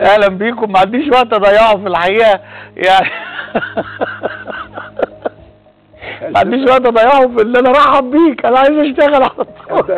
اهلا بيكم ما عنديش وقت اضيعه في الحقيقه يعني ما عنديش وقت اضيعه في ان انا ارحب بيك انا عايز اشتغل على طول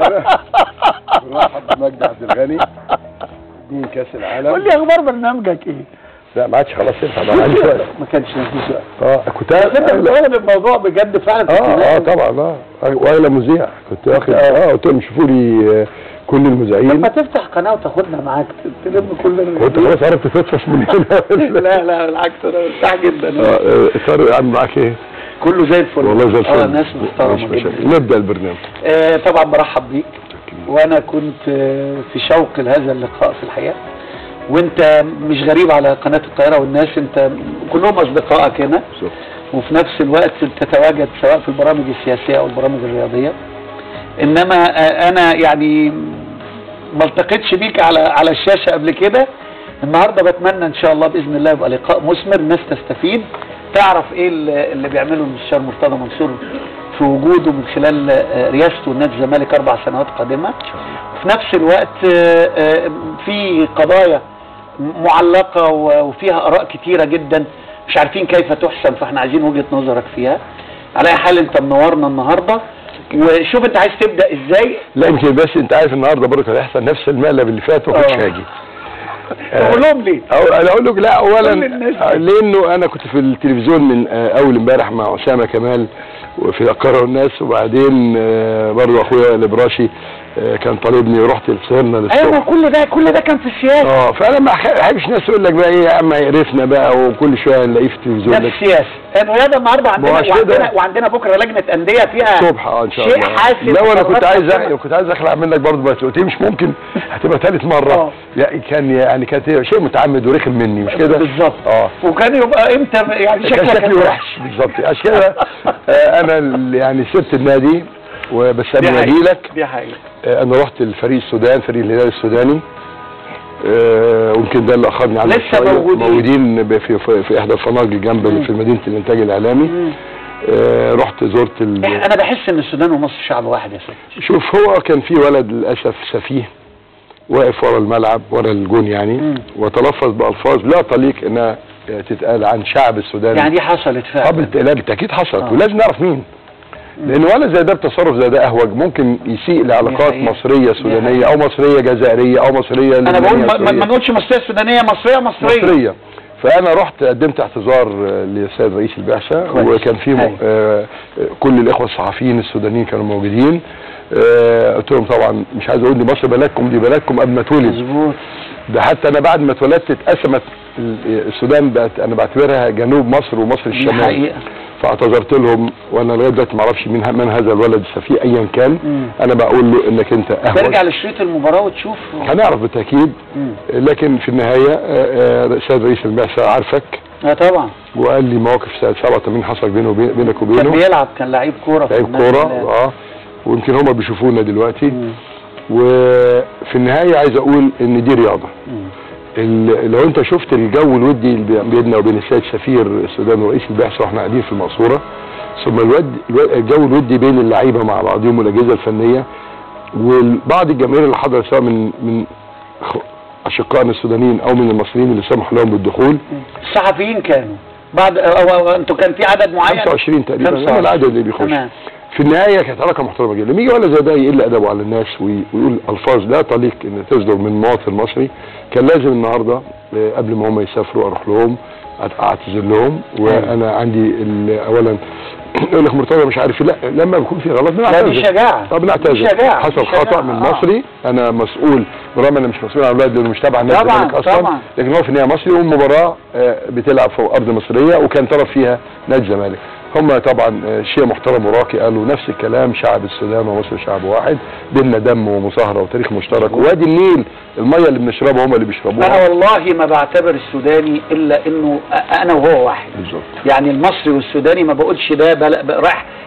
مرحب بمجدي عبد الغني مين كاس العالم قول لي اخبار برنامجك ايه لا ما عادش خلاص ينفع ما عنديش وقت ما كانش مفيش وقت اه كنت بس انت اه بتواخد الموضوع بجد فعلا اه طبعا اه واغلى مذيع كنت واخد اه قلت لهم شوفوا لي آه، كل المذيعين لما تفتح قناه وتاخدنا معاك تلم كل ال- وانت خلاص عرفت تفطس من هنا لا لا بالعكس انا مرتاح جدا اه آه، طارق عامل معاك ايه؟ كله زي الفل والله زي الفل اه ناس ماشي، محترمه ماشي. جدا نبدا البرنامج آه طبعا برحب بيك وانا كنت آه، في شوق لهذا اللقاء في الحقيقه وانت مش غريب على قناه القاهره والناس انت كلهم اصدقائك هنا بالظبط. وفي نفس الوقت تتواجد سواء في البرامج السياسيه او البرامج الرياضيه انما آه، انا يعني ما التقيتش بيك على على الشاشه قبل كده النهارده بتمنى ان شاء الله باذن الله يبقى لقاء مثمر الناس تستفيد تعرف ايه اللي اللي بيعمله المستشار مرتضى منصور في وجوده من خلال آه، رئاسته لنادي الزمالك اربع سنوات قادمه في نفس الوقت آه، آه، في قضايا معلقه و- وفيها اراء كتيره جدا مش عارفين كيف تحسم فاحنا عايزين وجهه نظرك فيها على اي حال انت منورنا النهارده وشوف انت عايز تبدا ازاي لا يمكن بس انت عارف النهارده برضه كان هيحصل نفس المقلب اللي فات وما كنتش اه. هاجي تقول لهم ليه؟ أو انا اقول لك لا اولا كل الناس آه، لانه انا كنت في التلفزيون من آه، اول امبارح مع اسامه كمال وفي القاهره والناس وبعدين آه، برضه اخويا الابراشي آه، كان طالبني ورحت سهرنا ايوه للصبح كل ده كل ده كان في السياسه اه فانا ما أح- احبش ناس يقول لك بقى ايه يا عم عرفنا بقى وكل شويه نلاقيه في التلفزيون ده في لك السياسه الرياضه النهارده عندنا ما هو عشان كده- وعندنا, وعندنا بكره لجنه انديه فيها الصبح اه ان شاء شيء الله حاسم لا وانا كنت وقرارات عايز مهمة. أ- كنت عايز اخلع منك برضه بس قلت لي مش ممكن هتبقى ثالث اه. مره يعني كان يعني كانت شيء متعمد ورخم مني مش كده بالظبط اه وكان يبقى امتى يعني كان شكلك شكلي وحش بالظبط عشان كده آه، انا ال- يعني سبت النادي وبس دي انا حقيقة. لك دي حقيقه آه، انا رحت الفريق السودان فريق الهلال السوداني آه، ويمكن ده اللي اخرني عنه لسه شوية. موجودين. موجودين ب- في في, في احدى الفناجل جنب مم. في مدينه الانتاج الاعلامي مم. آه، رحت زرت ال... انا بحس ان السودان ومصر شعب واحد يا سيدي شوف هو كان في ولد للاسف سفيه واقف ورا الملعب ورا الجون يعني مم. وتلفظ بالفاظ لا تليق انها تتقال عن شعب السودان يعني دي حصلت اه فعلا بالت- لا بالتاكيد حصلت آه. ولازم نعرف مين لان ولا زي ده بتصرف زي ده اهوج ممكن يسيء لعلاقات حقيقة. مصريه دي سودانيه حقيقة. او مصريه جزائريه او مصريه انا بقول لبنانية ما, ما سورية. ما نقولش مصريه سودانيه مصريه مصريه مصريه فانا رحت قدمت اعتذار آه، للسيد رئيس البعثه كويس. وكان في م- أيوة. آه، آه، كل الاخوه الصحفيين السودانيين كانوا موجودين آه، قلت لهم طبعا مش عايز اقول دي مصر بلدكم دي بلدكم قبل ما اتولد مظبوط ده حتى انا بعد ما اتولدت اتقسمت ال- السودان بقت انا بعتبرها جنوب مصر ومصر دي الشمال حقيقه فاعتذرت لهم وانا لغايه دلوقتي ما اعرفش مين من هذا الولد السفيه ايا كان مم. انا بقول له انك انت اهوج ترجع لشريط المباراه وتشوف هنعرف بالتاكيد مم. لكن في النهايه آه، آه، السيد رئيس البعثه عارفك اه طبعا وقال لي مواقف سنه 87 حصل بينه وبين بينك كان وبينه بيلعب كان لعيب كوره في لعيب النادي كوره الأهلي. اه ويمكن هما بيشوفونا دلوقتي مم. وفي النهايه عايز اقول ان دي رياضه مم. ال- لو انت شفت الجو الودي اللي بي- بيننا وبين السيد سفير السودان ورئيس البعثه واحنا قاعدين في المقصوره ثم الود الو- الجو الودي بين اللعيبه مع بعضهم والاجهزه الفنيه وبعض الجماهير اللي حضرت سواء من من خ- اشقائنا السودانيين او من المصريين اللي سمحوا لهم بالدخول الصحفيين كانوا بعد أو أو انتوا كان في عدد معين 25 تقريبا 25. هم العدد اللي بيخش تمام في النهايه كانت علاقه محترمه جدا لما يجي ولا زي ده يقل ادبه على الناس وي- ويقول الفاظ لا تليق ان تصدر من مواطن مصري كان لازم النهارده آه، قبل ما هم يسافروا اروح لهم أت- اعتذر لهم وانا عندي ال- اولا يقول لك مرتضى مش عارف إيه. لا لما بيكون في غلط لا دي بنعتذر شجاعه طب دي نعتذر شجاعه حصل دي خطا شجاعة. من آه. مصري انا مسؤول برغم انا مش مسؤول عن الولد لانه مش تابع النادي طبعاً، الزمالك اصلا طبعاً. لكن هو في النهايه مصري والمباراه آه، بتلعب في ارض مصريه وكان طرف فيها نادي الزمالك هم طبعا آه، شيء محترم وراقي قالوا نفس الكلام شعب السودان ومصر شعب واحد بيننا دم ومصاهره وتاريخ مشترك وادي النيل الميه اللي بنشربها هم اللي انا بيشربوها والله ما بعتبر السوداني الا انه أ- انا وهو واحد بالظبط يعني المصري والسوداني ما بقولش ده بل... ب- رايح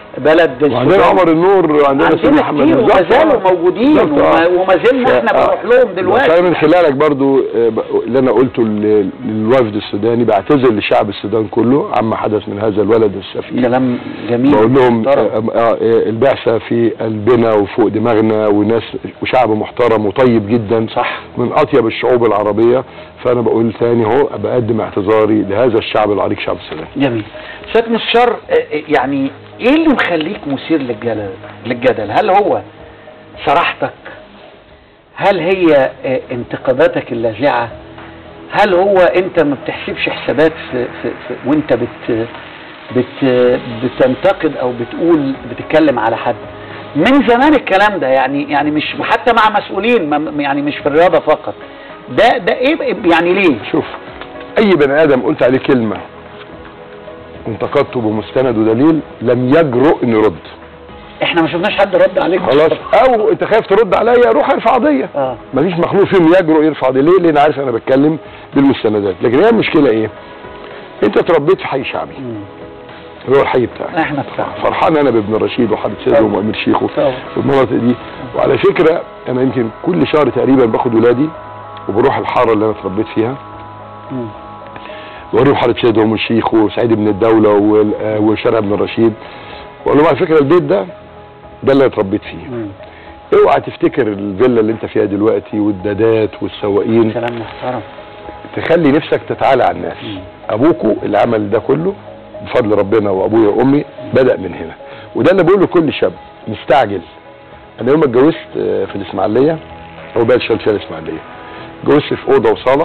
بلد وعندنا السودان. عمر النور وعندنا سيد عندنا محمد كتير وما بالظبط، زالوا آه. موجودين بالظبط، آه. وما, وما زلنا احنا آه. بنروح لهم فأنا دلوقتي من خلالك برضو آه، ب- اللي انا قلته لل- للوفد السوداني بعتذر لشعب السودان كله عما حدث من هذا الولد السفيه كلام جميل بقول لهم محترم. آه، آه، آه، البعثة في قلبنا وفوق دماغنا وناس وشعب محترم وطيب جدا صح من اطيب الشعوب العربية فانا بقول تاني اهو بقدم اعتذاري لهذا الشعب العريق شعب السودان جميل سيد مستشار آه، آه، يعني ايه اللي مخليك مثير للجدل للجدل هل هو صراحتك هل هي آه، انتقاداتك اللاذعه هل هو انت ما بتحسبش حسابات في, في, في وانت بت بت بتنتقد او بتقول بتتكلم على حد من زمان الكلام ده يعني يعني مش حتى مع مسؤولين ما- يعني مش في الرياضه فقط ده ده ايه يعني ليه شوف اي بني ادم قلت عليه كلمة وانتقدته بمستند ودليل لم يجرؤ انه يرد احنا ما شفناش حد رد عليك خلاص او انت خايف ترد عليا روح ارفع قضيه اه مفيش مخلوق فيهم يجرؤ يرفع قضيه ليه لان عارف انا بتكلم بالمستندات لكن هي المشكله ايه انت اتربيت في حي شعبي مم. اللي هو الحي بتاعك احنا بتاعنا فرحان انا بابن رشيد وحامد سيد طبعا. ومؤمن شيخه طبعا. والمناطق دي وعلى فكره انا يمكن كل شهر تقريبا باخد ولادي وبروح الحاره اللي انا اتربيت فيها مم. وأوريهم حارة سيد وأم الشيخ وسعيد بن الدولة وال- آه، وشارع ابن الرشيد وأقول لهم على فكرة البيت ده ده اللي أنا اتربيت فيه مم. اوعى تفتكر الفيلا اللي انت فيها دلوقتي والدادات والسواقين كلام محترم تخلي نفسك تتعالى على الناس مم. ابوكوا اللي عمل ده كله بفضل ربنا وابويا وامي بدا من هنا وده اللي بقوله لكل شاب مستعجل انا يوم ما اتجوزت آه، في الاسماعيليه هو بقى اشتغلت فيها الاسماعيليه اتجوزت في اوضه وصاله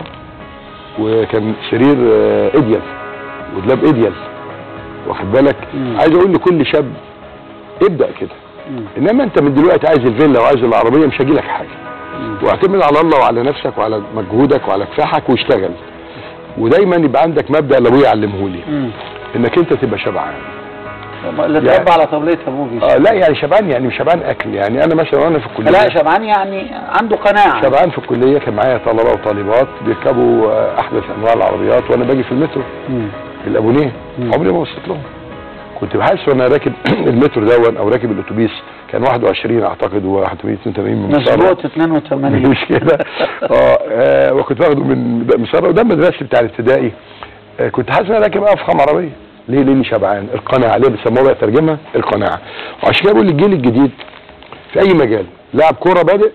وكان سرير آه، اديال ودولاب اديال واخد بالك مم. عايز اقول لكل شاب ابدا كده مم. انما انت من دلوقتي عايز الفيلا وعايز العربيه مش هيجيلك حاجه مم. واعتمد على الله وعلى نفسك وعلى مجهودك وعلى كفاحك واشتغل ودايما يبقى عندك مبدا اللي ابويا علمه لي مم. انك انت تبقى شبعان اللي يعني- اتربى على طاولة ابوك اه لا يعني شبعان يعني مش شبعان اكل يعني انا مثلا وانا في الكليه لا شبعان يعني عنده قناعة شبعان في الكليه كان معايا طلبه وطالبات بيركبوا آه، احدث انواع العربيات وانا باجي في المترو مم. الابونيه مم. عمري ما بصيت لهم كنت بحس وانا راكب المترو دون او راكب الاتوبيس كان 21 اعتقد و 82 من مسار. مظبوط 82 مش كده اه آه، وكنت باخده من مسار وده المدرسه بتاع الابتدائي آه، كنت حاسس ان انا راكب افخم عربيه ليه لاني شبعان القناعه ليه بيسموها بقى ترجمه القناعه وعشان كده بقول للجيل الجديد في اي مجال لاعب كوره بادئ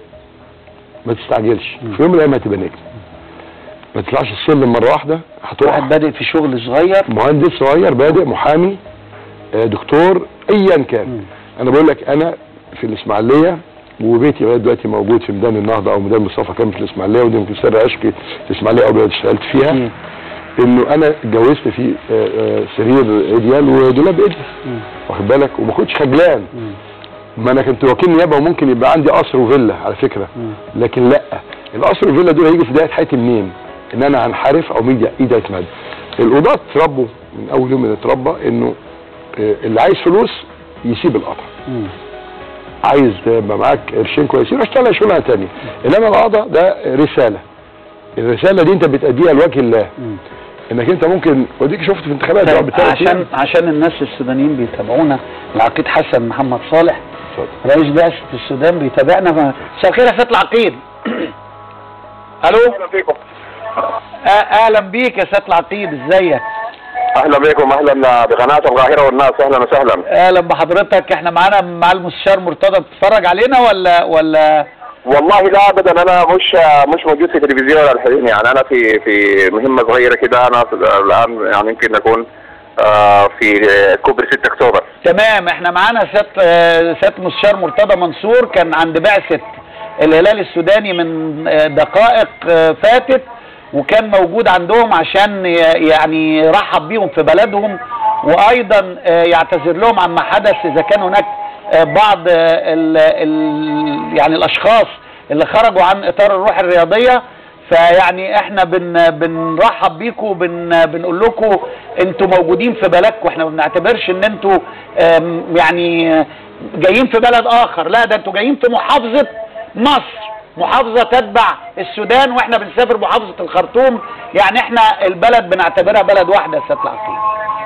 ما تستعجلش في يوم من الايام هتبقى نجم ما تطلعش السلم مره واحده هتقع واحد بادئ في شغل صغير مهندس صغير بادئ محامي آه، دكتور ايا كان مم. انا بقول لك انا في الاسماعيليه وبيتي لغايه دلوقتي موجود في ميدان النهضه او ميدان مصطفى كامل في الاسماعيليه ودي يمكن سر عشقي في الاسماعيليه او بلد اشتغلت فيها مم. انه انا اتجوزت في آه، آه، سرير اديال ودولاب اديال مم. واخد بالك وما كنتش خجلان مم. ما انا كنت وكيل نيابه وممكن يبقى عندي قصر وفيلا على فكره مم. لكن لا القصر والفيلا دول هيجي في بدايه حياتي منين؟ ان انا هنحرف او ميديا ايدي يتمد القضاة اتربوا من اول يوم اللي اتربى انه آه، اللي عايز فلوس يسيب القطع مم. عايز تبقى معاك قرشين كويسين اشتغل شغلانه تانية انما القضاء ده رساله الرساله دي انت بتأديها لوجه الله مم. انك انت ممكن وديك شفت في انتخابات طيب بعد بثلاث عشان أيام. عشان الناس السودانيين بيتابعونا العقيد حسن محمد صالح اتفضل. رئيس بعثة السودان بيتابعنا ف- مساء الخير يا سيادة العقيد الو اهلا فيكم آه، اهلا بيك يا سيادة العقيد ازيك اهلا بكم اهلا بقناه القاهره والناس اهلا وسهلا اهلا بحضرتك احنا معانا مع المستشار مرتضى بتتفرج علينا ولا ولا والله لا ابدا انا مش مش موجود في التلفزيون الحين يعني انا في في مهمه صغيره كده انا الان يعني يمكن اكون آه، في كوبري 6 اكتوبر تمام احنا معانا سيادة آه، سيادة المستشار مرتضى منصور كان عند بعثة الهلال السوداني من آه، دقائق آه، فاتت وكان موجود عندهم عشان ي- يعني يرحب بيهم في بلدهم وايضا آه، يعتذر لهم عما حدث اذا كان هناك آه، بعض آه، ال ال يعني الاشخاص اللي خرجوا عن اطار الروح الرياضيه فيعني احنا بن بنرحب بيكم وبن بنقول لكم انتوا موجودين في بلدكم احنا ما بنعتبرش ان انتوا آم، يعني آه، جايين في بلد اخر لا ده انتوا جايين في محافظة مصر محافظة تتبع السودان واحنا بنسافر محافظة الخرطوم يعني احنا البلد بنعتبرها بلد واحدة يا سيادة العقيد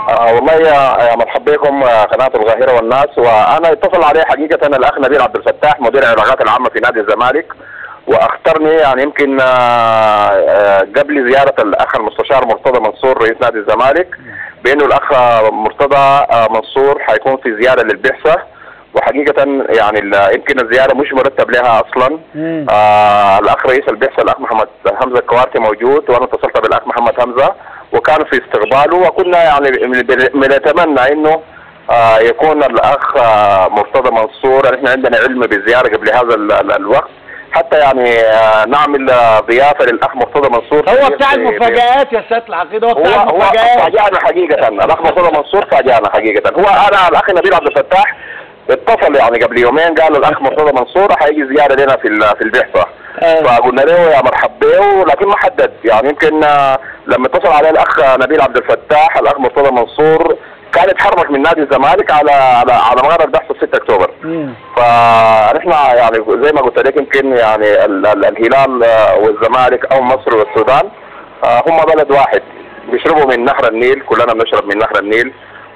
آه والله يا يا مرحبا بكم آه، قناه القاهره والناس وانا اتصل علي حقيقه الاخ نبيل عبد الفتاح مدير العلاقات العامه في نادي الزمالك واخترني يعني يمكن آه، آه، قبل زياره الاخ المستشار مرتضى منصور رئيس نادي الزمالك بانه الاخ مرتضى آه، منصور حيكون في زياره للبعثه وحقيقه يعني ال- يمكن الزياره مش مرتب لها اصلا مم. آه الاخ رئيس البعثه الاخ محمد حمزه الكوارتي موجود وانا اتصلت بالاخ محمد حمزه وكان في استقباله وكنا يعني من- بنتمنى انه آه يكون الاخ آه مرتضى منصور احنا عندنا علم بالزياره قبل هذا ال- ال- الوقت حتى يعني آه نعمل آه، ضيافه للاخ مرتضى منصور هو في- بتاع في- المفاجآت يا سيادة العقيدة هو هو بتاع هو المفاجآت فاجأنا حقيقة الأخ مرتضى منصور فاجأنا حقيقة هو أنا الأخ نبيل عبد الفتاح اتصل يعني قبل يومين قال الأخ مرتضى منصور حيجي زيارة لنا في ال- في البعثة آه. فقلنا له يا مرحب به لكن ما حدد يعني يمكن آه، لما اتصل عليه الأخ نبيل عبد الفتاح الأخ مرتضى منصور كان يتحرك من نادي الزمالك على على على مغرب البحث 6 أكتوبر مم. فنحن يعني زي ما قلت لك يمكن يعني ال- ال- الهلال آه، والزمالك او مصر والسودان آه، هم بلد واحد بيشربوا من نهر النيل كلنا بنشرب من نهر النيل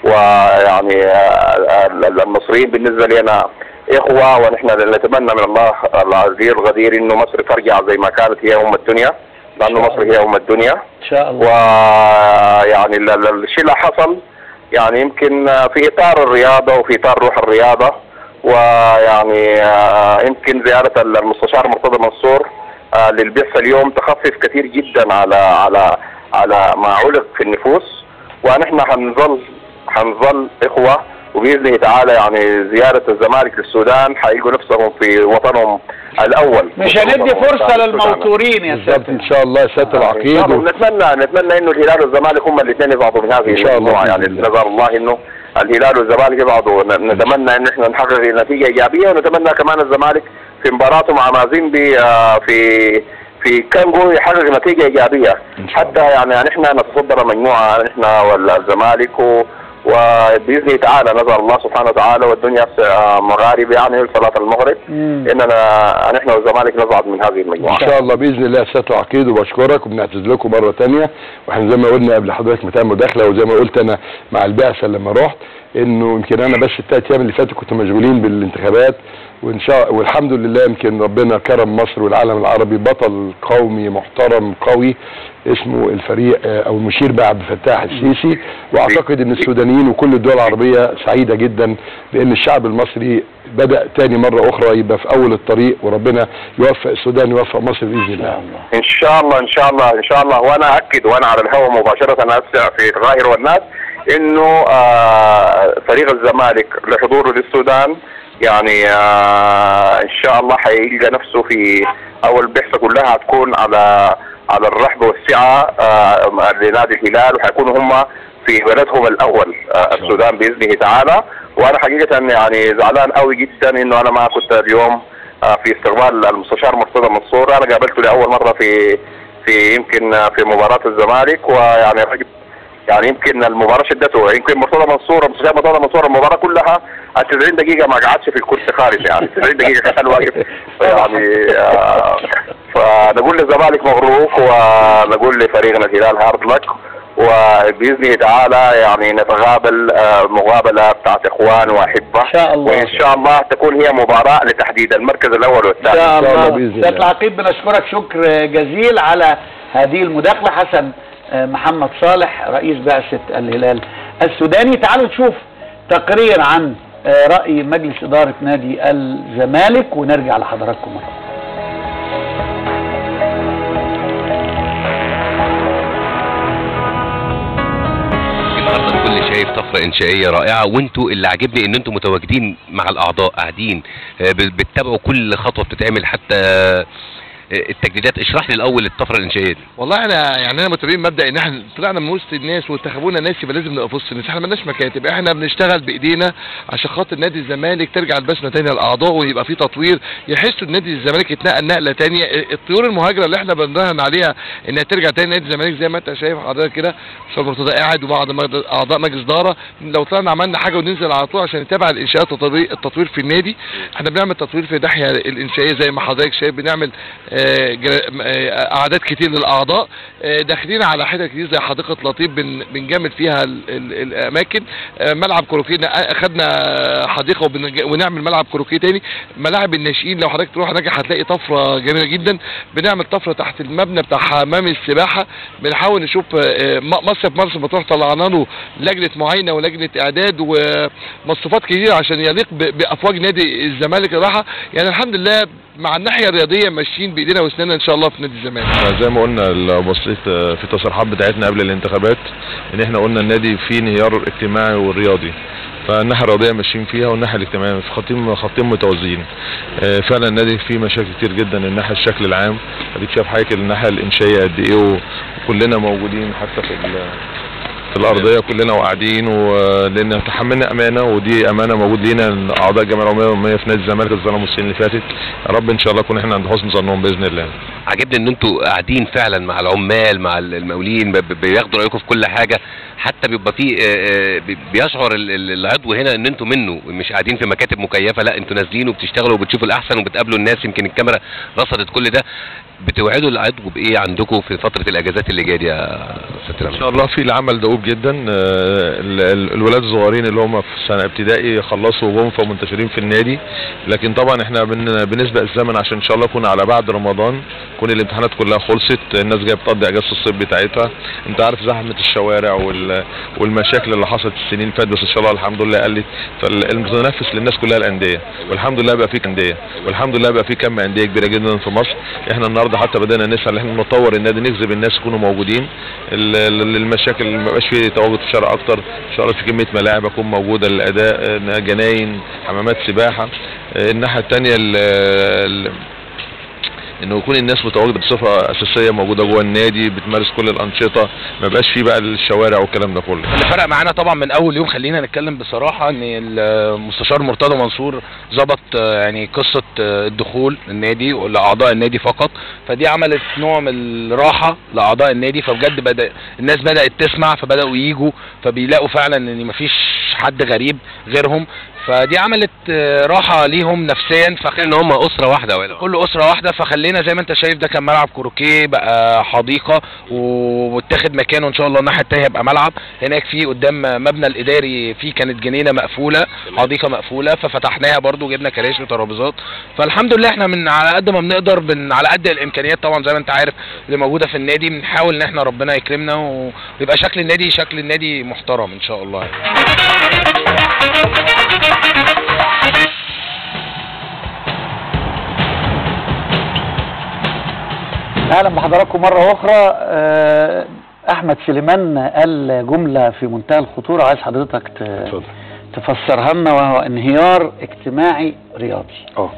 ويعني آه، ال- ال- المصريين بالنسبه لنا اخوه ونحن نتمنى من الله العزيز الغدير انه مصر ترجع زي ما كانت هي ام الدنيا لانه مصر هي ام الدنيا إن شاء الله ويعني ال- ال- الشيء اللي حصل يعني يمكن في اطار الرياضه وفي اطار روح الرياضه ويعني آه، يمكن زياره المستشار مرتضى منصور آه، للبعثه اليوم تخفف كثير جدا على على على ما علق في النفوس ونحن حنظل حنظل اخوه وباذنه تعالى يعني زياره الزمالك للسودان حيلقوا نفسهم في وطنهم الاول مش هندي فرصة للموتورين يا بالظبط سيادة ان شاء الله سياده العقيد و- نتمنى نتمنى انه الهلال والزمالك هم الاثنين يصعدوا من هذه إن شاء الله المجموعه يعني بإذن الله. نظر الله انه الهلال والزمالك يصعدوا ن- نتمنى ان احنا نحقق نتيجه ايجابيه ونتمنى كمان الزمالك في مباراته مع مازيمبي آه، في في كانجو يحقق نتيجه ايجابيه إن شاء الله. حتى يعني نحن نتصدر المجموعه نحن والزمالك و وباذن تعالى نظر الله سبحانه وتعالى والدنيا آه، مغاربه يعني صلاه المغرب مم. اننا نحن والزمالك نصعد من هذه المجموعه ان شاء الله باذن الله سياده العقيد وبشكرك وبنعتذر لكم مره تانية واحنا زي ما قلنا قبل حضرتك متى مداخله وزي ما قلت انا مع البعثه لما رحت انه يمكن انا بس الثلاث ايام اللي فاتوا كنت مشغولين بالانتخابات وان شاء والحمد لله يمكن ربنا كرم مصر والعالم العربي بطل قومي محترم قوي اسمه الفريق آه، او المشير بقى عبد الفتاح السيسي واعتقد ان السودانيين وكل الدول العربيه سعيده جدا بان الشعب المصري بدا تاني مره اخرى يبقى في اول الطريق وربنا يوفق السودان يوفق مصر باذن الله ان شاء الله ان شاء الله ان شاء الله وانا اكد وانا على الهواء مباشره اسمع في الظاهر والناس انه آه فريق الزمالك لحضوره للسودان يعني آه ان شاء الله حيلقى نفسه في اول بعثه كلها هتكون على على الرحب والسعه آه لنادي الهلال وحيكونوا هم في بلدهم الاول آه السودان باذنه تعالى وانا حقيقه يعني زعلان قوي جدا انه انا ما كنت اليوم آه، في استقبال المستشار مرتضى منصور انا قابلته لاول مره في في يمكن آه، في مباراه الزمالك ويعني راجل يعني يمكن المباراه شدته يمكن مرتضى منصور المستشار مرتضى منصور المباراه كلها ال 90 دقيقه ما قعدش في الكرسي خالص يعني 90 دقيقه كان واقف يعني آه، فنقول للزمالك مبروك ونقول لفريقنا الهلال هارد لك وباذنه تعالى يعني نتقابل آه، مقابله بتاعت اخوان واحبه إن شاء الله. وان شاء الله تكون هي مباراه لتحديد المركز الاول ان والثاني شاء إن شاء الله الله بإذن سيادة الله. العقيد بنشكرك شكر جزيل على هذه المداخلة حسن آه، محمد صالح رئيس بعثة الهلال السوداني تعالوا نشوف تقرير عن آه، رأي مجلس إدارة نادي الزمالك ونرجع لحضراتكم مرة النهارده الكل شايف طفره انشائيه رائعه وانتوا اللي عاجبني ان انتوا متواجدين مع الاعضاء قاعدين آه، ب- بتتابعوا كل خطوه بتتعمل حتى آه، التجديدات اشرح لي الاول الطفره الانشائيه دي والله انا يعني انا متابعين مبدا ان احنا طلعنا من وسط الناس وانتخبونا ناس يبقى لازم نبقى في وسط الناس احنا مالناش مكاتب احنا بنشتغل بايدينا عشان خاطر نادي الزمالك ترجع البسمه تاني للاعضاء ويبقى في تطوير يحسوا ان نادي الزمالك يتنقل نقله تانية الطيور المهاجره اللي احنا بنراهن عليها انها ترجع تاني نادي الزمالك زي ما انت شايف حضرتك كده استاذ مرتضى قاعد وبعض مجد- اعضاء مجلس اداره لو طلعنا عملنا حاجه وننزل على طول عشان نتابع الانشاءات والتطوير التطوير في النادي احنا بنعمل تطوير في الناحيه الانشائيه زي ما حضرتك شايف بنعمل آه، آه، جر- م- آه، اعداد كتير للاعضاء آه، داخلين على حتت كتير زي حديقه لطيف بن- بنجمل فيها ال- ال- الاماكن آه، ملعب كروكيه ن- اخدنا حديقه وبنج- ونعمل ملعب كروكيه تاني ملاعب الناشئين لو حضرتك تروح هناك هتلاقي طفره جميله جدا بنعمل طفره تحت المبنى بتاع حمام السباحه بنحاول نشوف آه، م- مصيف مرسى مطروح طلعنا له لجنه معاينه ولجنه اعداد ومصروفات كتير عشان يليق ب- بافواج نادي الزمالك الراحه يعني الحمد لله مع الناحيه الرياضيه ماشيين بايدينا واسناننا ان شاء الله في نادي الزمالك زي ما قلنا لو بصيت آه، في التصريحات بتاعتنا قبل الانتخابات ان احنا قلنا النادي فيه انهيار اجتماعي والرياضي فالناحيه الرياضيه ماشيين فيها والناحيه الاجتماعيه في خطين خطين متوازيين آه، فعلا النادي فيه مشاكل كتير جدا من الناحيه الشكل العام اديك شايف حضرتك الناحيه الانشائيه قد ايه وكلنا موجودين حتى في ال- في الارضيه كلنا وقاعدين ولان تحملنا امانه ودي امانه موجود لينا إن اعضاء الجمعيه العموميه في نادي الزمالك اتظلموا السنين اللي فاتت يا رب ان شاء الله نكون احنا عند حسن ظنهم باذن الله عجبني ان انتوا قاعدين فعلا مع العمال مع المقاولين ب- ب- بياخدوا رايكم في كل حاجه حتى بيبقى في آه، آه، بي- بيشعر ال- ال- العضو هنا ان انتوا منه مش قاعدين في مكاتب مكيفه لا انتوا نازلين وبتشتغلوا وبتشوفوا الاحسن وبتقابلوا الناس يمكن الكاميرا رصدت كل ده بتوعدوا العضو بايه عندكم في فتره الاجازات اللي جايه دي يا استاذ ان شاء الله في العمل دؤوب جدا آه، ال- ال- الولاد الصغيرين اللي هم في سنه ابتدائي خلصوا وهم فمنتشرين في النادي لكن طبعا احنا بن- بنسبق الزمن عشان ان شاء الله يكون على بعد رمضان تكون الامتحانات كلها خلصت الناس جايه بتقضي اجازه الصيف بتاعتها انت عارف زحمه الشوارع وال- والمشاكل اللي حصلت السنين اللي فاتت بس ان شاء الله الحمد لله قلت فالمتنافس للناس كلها الانديه والحمد لله بقى في انديه والحمد لله بقى في كم انديه كبيره جدا في مصر احنا النهارده حتى بدانا نسعى ان احنا نطور النادي نجذب الناس يكونوا موجودين ال- ال- المشاكل ما بقاش فيه تواجد في الشارع اكتر ان شاء الله في كميه ملاعب اكون موجوده للاداء آه، جناين حمامات سباحه آه، الناحيه الثانيه انه يكون الناس متواجده بصفه اساسيه موجوده جوه النادي بتمارس كل الانشطه ما بقاش فيه بقى الشوارع والكلام ده كله اللي فرق معانا طبعا من اول يوم خلينا نتكلم بصراحه ان المستشار مرتضى منصور ظبط آه، يعني قصه آه، الدخول النادي لاعضاء النادي فقط فدي عملت نوع من الراحه لاعضاء النادي فبجد بدا الناس بدات تسمع فبداوا يجوا فبيلاقوا فعلا ان مفيش حد غريب غيرهم فدي عملت آه، راحه ليهم نفسيا فخ... ان هم اسره واحده ولا كل اسره واحده فخلينا زي ما انت شايف ده كان ملعب كروكيه بقى حديقه واتاخد مكانه ان شاء الله الناحيه التانيه هيبقى ملعب هناك في قدام مبنى الاداري في كانت جنينه مقفوله حديقه مقفوله ففتحناها برضو جبنا كراسي وترابيزات فالحمد لله احنا من على قد ما بنقدر بن على قد الامكانيات طبعا زي ما انت عارف اللي موجوده في النادي بنحاول ان احنا ربنا يكرمنا ويبقى شكل النادي شكل النادي محترم ان شاء الله اهلا بحضراتكم مره اخرى آه، احمد سليمان قال جمله في منتهى الخطوره عايز حضرتك ت- اتفضل تفسرها لنا وهو انهيار اجتماعي رياضي اه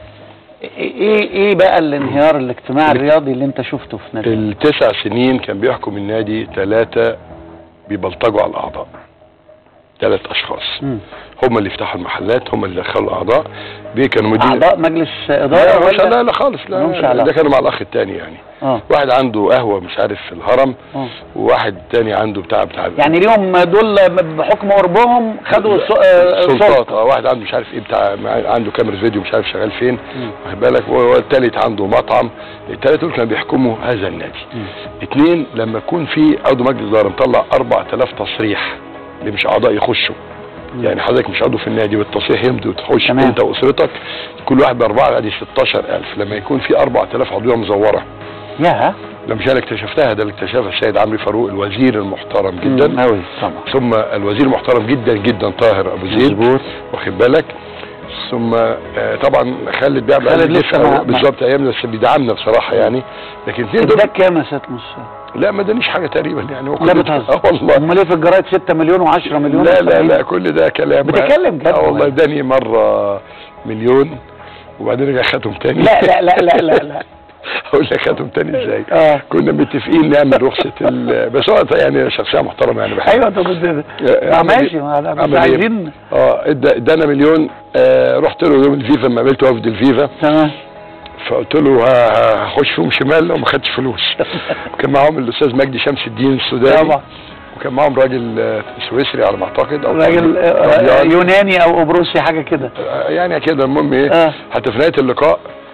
ايه ايه بقى الانهيار الاجتماعي الرياضي اللي انت شفته في نادي التسع سنين كان بيحكم النادي ثلاثة بيبلطجوا على الأعضاء ثلاث أشخاص مم. هم اللي يفتحوا المحلات هم اللي دخلوا الأعضاء دي كانوا مدير اعضاء مجلس لا اداره مش ولا لا لا خالص ملهمش لا علاقة. ده كانوا مع الأخ التاني يعني اه واحد عنده قهوة مش عارف في الهرم اه وواحد تاني عنده بتاع بتاع يعني ليهم دول بحكم قربهم خدوا السو- آه، سلطات سلطه اه واحد عنده مش عارف ايه بتاع مع- عنده كاميرا فيديو مش عارف شغال فين مم. واخد بالك والتالت عنده مطعم التلاته دول كانوا بيحكموا هذا النادي مم. اتنين لما يكون في عضو مجلس اداره مطلع 4000 تصريح اللي مش اعضاء يخشوا مم. يعني حضرتك مش عضو في النادي والتصريح يمضي وتخش تمام. انت واسرتك كل واحد باربعه ادي 16000 لما يكون في 4000 عضويه مزوره يا ده مش انا اللي اكتشفتها ده اللي اكتشفها السيد عمرو فاروق الوزير المحترم جدا قوي طبعا ثم الوزير المحترم جدا جدا طاهر ابو زيد مظبوط واخد بالك ثم آه طبعا خالد بيعمل خالد عليه لسه ما- بالظبط ايامنا بس بيدعمنا بصراحه يعني لكن الاثنين دول اداك كام يا سيد مصر لا ما ادانيش حاجه تقريبا يعني هو لا كل- بتهزر اه والله امال ايه في الجرايد 6 مليون و10 مليون لا لا وسبعين؟ لا كل ده كلام بتتكلم جد اه والله والله. اداني مره مليون وبعدين رجع خدهم تاني لا لا لا لا لا لا اقول لك خدهم تاني ازاي اه كنا متفقين نعمل رخصه ال... بس هو يعني شخصيه محترمه يعني بحبه ايوه طب ده- آه، ما عمل ماشي إيه؟ ما ده- عمل مش إيه؟ عايزين اه ادى- ادانا مليون آه رحت له يوم الفيفا لما قابلت وفد الفيفا تمام فقلت له ه- هخش فيهم شمال وما خدتش فلوس كان معاهم الاستاذ مجدي شمس الدين السوداني طبعا وكان معاهم راجل آه، سويسري على ما اعتقد او راجل آه، طلياني. يوناني او قبرصي حاجه كده آه، يعني كده المهم ايه اه حتى في نهايه اللقاء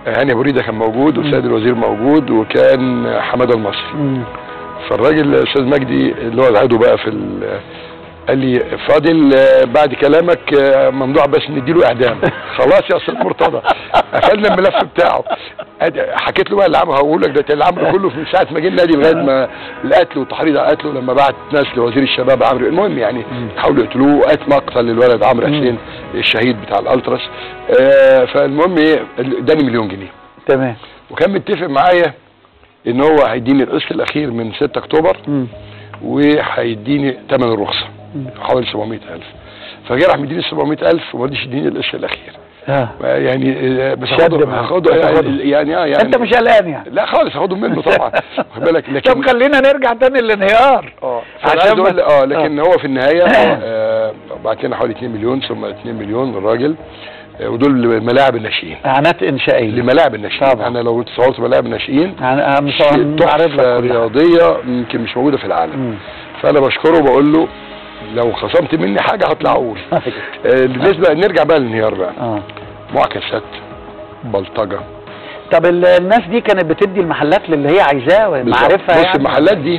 هاني ابو ريده كان موجود والسيد الوزير موجود وكان حماده المصري مم. فالراجل الاستاذ مجدي اللي هو العضو بقى في ال- قال لي فاضل آه، بعد كلامك آه، ممنوع بس نديله اعدام خلاص يا استاذ مرتضى قفلنا الملف بتاعه أد- حكيت له بقى اللي عمله هقول لك ده اللي عمله كله من ساعه ما جه النادي لغايه ما القتل والتحريض على قتله لما بعت ناس لوزير الشباب عمرو المهم يعني حاولوا يقتلوه وقت مقتل للولد عمرو حسين الشهيد بتاع الالتراس آه، فالمهم ايه اداني مليون جنيه تمام وكان متفق معايا ان هو هيديني القسط الاخير من 6 اكتوبر مم. وهيديني ثمن الرخصه حوالي 700000 فجه راح مديني 700000 وما رضيش يديني القسط الاخير اه يعني آه، بس شد هاخده معاه. هاخده هتاخده. يعني اه يعني انت مش قلقان يعني لا خالص هاخده منه طبعا واخد بالك لكن طب خلينا نرجع تاني للانهيار اه عشان عشان ما- اقول اه لكن هو في النهايه آه، بعت لنا حوالي 2 مليون ثم 2 مليون للراجل آه، ودول ملاعب الناشئين اعانات انشائيه لملاعب الناشئين طبعا. انا لو تصورت ملاعب الناشئين انا مش شيء هنعرض لك تحفه كل حاجة. رياضيه يمكن مش موجوده في العالم مم. فانا بشكره وبقول له لو خصمت مني حاجه هطلع اقول آه، بالنسبه نرجع بقى للانهيار بقى اه معاكسات بلطجه طب ال- الناس دي كانت بتدي المحلات للي هي عايزاه معرفة بص يعني المحلات دي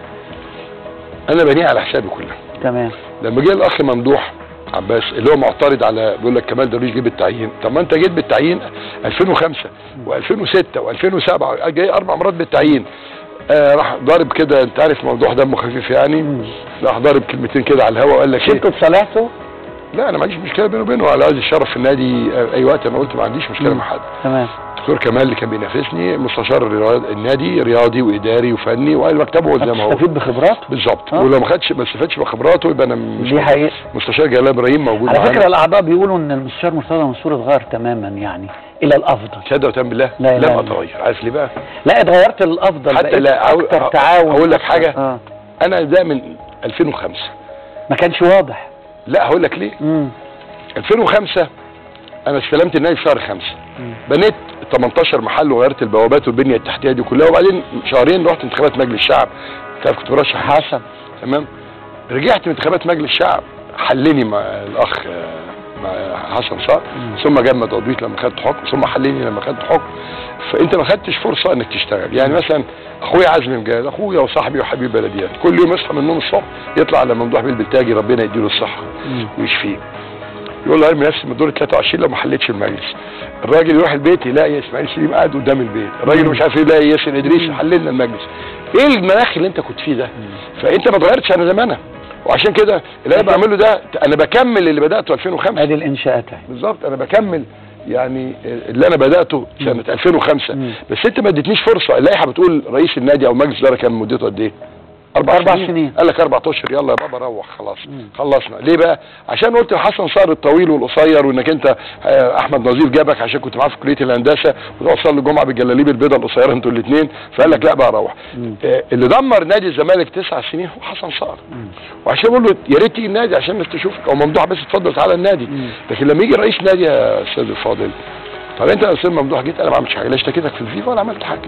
انا بنيها على حسابي كلها تمام لما جه الاخ ممدوح عباس اللي هو معترض على بيقول لك كمال درويش جه بالتعيين طب ما انت جيت بالتعيين 2005 و2006 و2007 جاي اربع مرات بالتعيين آه راح ضارب كده انت عارف موضوع دمه خفيف يعني راح ضارب كلمتين كده على الهوا وقال لك ايه انتوا اتصالحتوا لا انا ما عنديش مشكله بينه وبينه على عايز الشرف في النادي آه، اي وقت انا قلت ما عنديش مشكله مم. مع حد تمام دكتور كمال اللي كان بينافسني مستشار الرياض- النادي رياضي واداري وفني وقال مكتبه زي ما هو هتستفيد بخبراته بالظبط آه. ولو ما خدش ما استفادش بخبراته يبقى انا مش دي حقيقة مستشار جلال ابراهيم موجود على معانا فكرة الأعضاء بيقولوا إن المستشار مرتضى منصور اتغير تماما يعني إلى الأفضل تصدق وتأمن بالله لا إله لم إلا اتغير عارف ليه بقى لا اتغيرت للأفضل حتى بقيت لا أقول- أكتر أقول- تعاون أقول لك أكتر. حاجة. آه. انا ده من 2005 ما كانش واضح لا هقول لك ليه مم. 2005 انا استلمت النادي في شهر 5 بنيت 18 محل وغيرت البوابات والبنيه التحتيه دي كلها وبعدين شهرين رحت انتخابات مجلس الشعب تعرف كنت برشح حسن تمام رجعت من انتخابات مجلس الشعب حلني مع الاخ آه، مع حسن صقر ثم جمد عضويت لما خدت حكم ثم حلني لما خدت حكم فانت ما خدتش فرصه انك تشتغل يعني مثلا اخويا عزمي مجاهد اخويا وصاحبي وحبيب بلديات كل يوم يصحى من النوم الصبح يطلع على ممدوح بالبلتاجي ربنا يديله الصحه ويشفيه يقول له ارمي نفسي من دور 23 لو ما حلتش المجلس الراجل يروح البيت يلاقي اسماعيل سليم قاعد قدام البيت الراجل مش عارف يلاقي ياسر ادريس حللنا المجلس ايه المناخ اللي انت كنت فيه ده فانت ما اتغيرتش انا زي ما انا وعشان كده اللي انا بعمله ده انا بكمل اللي بداته 2005 ادي الانشاءات اهي بالظبط انا بكمل يعني اللي انا بداته سنه 2005 مم. بس انت ما اديتنيش فرصه اللائحه بتقول رئيس النادي او مجلس الاداره كان مدته قد ايه؟ اربع, أربع سنين. قال لك اربع اشهر يلا يا بابا روح خلاص خلصنا ليه بقى؟ عشان قلت لحسن صار الطويل والقصير وانك انت آه، احمد نظير جابك عشان كنت معاه في كليه الهندسه وتقعد تصلي الجمعه بالجلاليب البيضاء القصيره انتوا الاثنين فقال لك لا بقى روح آه، اللي دمر نادي الزمالك تسع سنين هو حسن صقر وعشان بقول له يا ريت تيجي النادي عشان الناس تشوفك او ممدوح بس اتفضل تعالى النادي لكن لما يجي رئيس نادي يا استاذ الفاضل طب انت يا استاذ ممدوح جيت انا ما عملتش حاجه لا اشتكيتك في الفيفا ولا عملت حاجه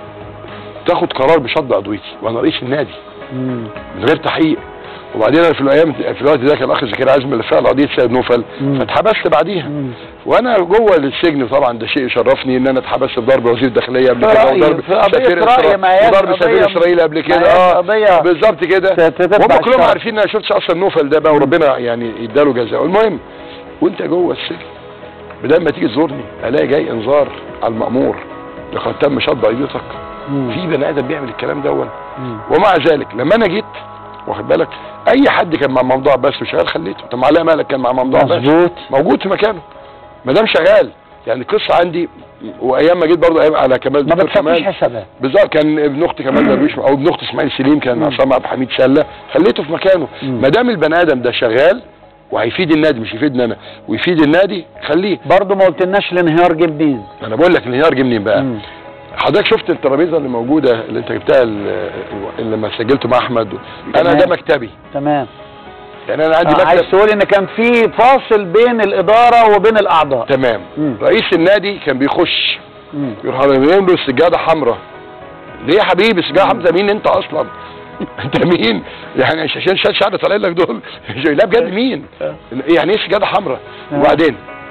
تاخد قرار بشد عضويتي وانا رئيس النادي مم. من غير تحقيق وبعدين انا في الايام في الوقت ده كان الاخ زكريا عزمي اللي فعل قضيه سيد نوفل مم. فاتحبست بعديها مم. وانا جوه السجن طبعا ده شيء يشرفني ان انا اتحبست بضرب وزير الداخليه قبل في كده رأيي، وضرب في قضية سفير رأي إسرائيل ما هياش وضرب سفير قضية- اسرائيل قبل ما كده هياش اه قضية بالظبط كده تتبع وهم كلهم الشرع. عارفين ان انا شفتش اصلا نوفل ده بقى وربنا يعني اداله جزاء المهم وانت جوه السجن بدل ما تيجي تزورني الاقي جاي انذار على المامور لقد تم شد ايديتك مم. في بني ادم بيعمل الكلام دون مم. ومع ذلك لما انا جيت واخد بالك اي حد كان مع ممدوح عباس وشغال خليته طب علاء مالك كان مع ممدوح عباس مظبوط موجود في مكانه ما دام شغال يعني القصه عندي وايام ما جيت برضه ايام على كمال ما دكتور بتفكش كمال حسابات بالظبط كان ابن اختي كمال درويش او ابن اختي اسماعيل سليم كان مم. عصام عبد الحميد سله خليته في مكانه مم. ما دام البني ادم ده شغال وهيفيد النادي مش يفيدني انا ويفيد النادي خليه برضه ما قلتلناش الانهيار جه منين انا بقول لك الانهيار جه منين بقى مم. حضرتك شفت الترابيزه اللي موجوده اللي انت جبتها ال- اللي لما سجلته مع احمد انا تمام. ده مكتبي تمام يعني انا عندي آه عايز مكتب تقول ان كان في فاصل بين الاداره وبين الاعضاء تمام مم. رئيس النادي كان بيخش مم. يروح راميين له سجاده حمراء ليه يا حبيبي سجاده حمراء مين انت اصلا انت مين يعني عشان شاد شعر طالع لك دول لا بجد مين يعني ايه سجاده حمراء آه. وبعدين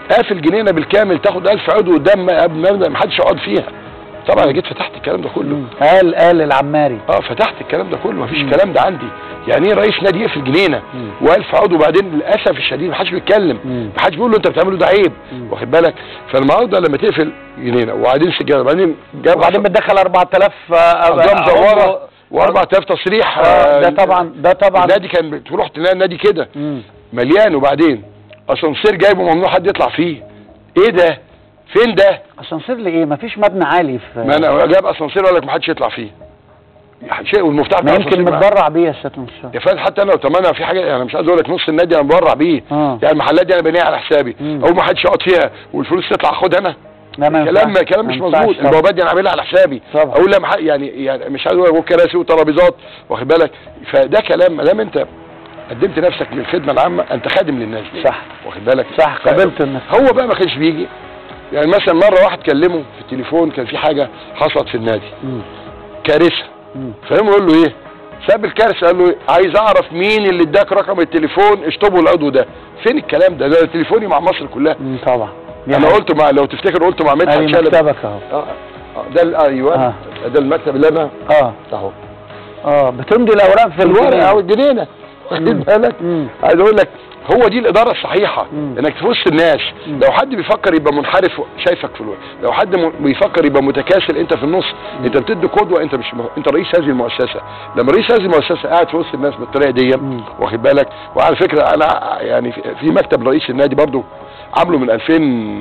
قافل جنينه بالكامل تاخد 1000 عضو قدام مبنى ما حدش يقعد فيها طبعا انا جيت فتحت الكلام ده كله قال قال العماري اه فتحت الكلام ده كله مفيش الكلام ده عندي يعني ايه رئيس نادي يقفل جنينه و1000 عضو وبعدين للاسف الشديد محدش بيتكلم مم. محدش بيقول له انت بتعمله ده عيب واخد بالك فالنهارده لما تقفل جنينه وبعدين سجاده وبعدين جاب وبعدين بتدخل 4000 آه، اقدام عضو. زواره و4000 تصريح آه، ده طبعا ده طبعا النادي كان بتروح تلاقي النادي كده مم. مليان وبعدين اسانسير جايبه ممنوع حد يطلع فيه ايه ده فين ده اسانسير لايه مفيش مبنى عالي في ما انا جايب اسانسير ولا لك ما حدش يطلع فيه شيء والمفتاح ما بتاع يمكن الأسانسير معاه. متبرع بيه يا سياده المستشار يا فندم حتى انا لو تمنى في حاجه انا مش عايز اقول لك نص النادي انا بورع بيه اه يعني المحلات دي انا بنيها على حسابي مم. او ما حدش يقعد فيها والفلوس تطلع اخدها انا لا ما كلام ينفعش. كلام ما مش ينفعش مظبوط طبعا. البوابات دي انا عاملها على حسابي طبعا. اقول لا مح- يعني يعني مش عايز اقول كراسي وترابيزات واخد بالك فده كلام ما دام انت قدمت نفسك للخدمه العامه انت خادم للناس دي صح واخد بالك صح قبلت الناس هو بقى ما كانش بيجي يعني مثلا مره واحد كلمه في التليفون كان في حاجه حصلت في النادي مم. كارثه مم. فهم يقول له ايه ساب الكارثه قال له إيه؟ عايز اعرف مين اللي اداك رقم التليفون اشطبه العضو ده فين الكلام ده ده تليفوني مع مصر كلها مم، طبعا دي انا حقيقة. قلت مع لو تفتكر قلت مع مدحت ادي شلبي مكتبك اهو اه آه، ده ال- ايوه آه. ده المكتب اللي انا اه اهو اه بتمضي الاوراق في الورقه الجنينة. او الجنينه واخد بالك مم. عايز اقول لك هو دي الاداره الصحيحه مم. انك في وسط الناس مم. لو حد بيفكر يبقى منحرف شايفك في الوقت لو حد م- بيفكر يبقى متكاسل انت في النص انت بتدي قدوه انت مش م... انت رئيس هذه المؤسسه لما رئيس هذه المؤسسه قاعد في وسط الناس بالطريقه دي مم. واخد بالك وعلى فكره انا يعني في- في مكتب رئيس النادي برضو عامله من 2000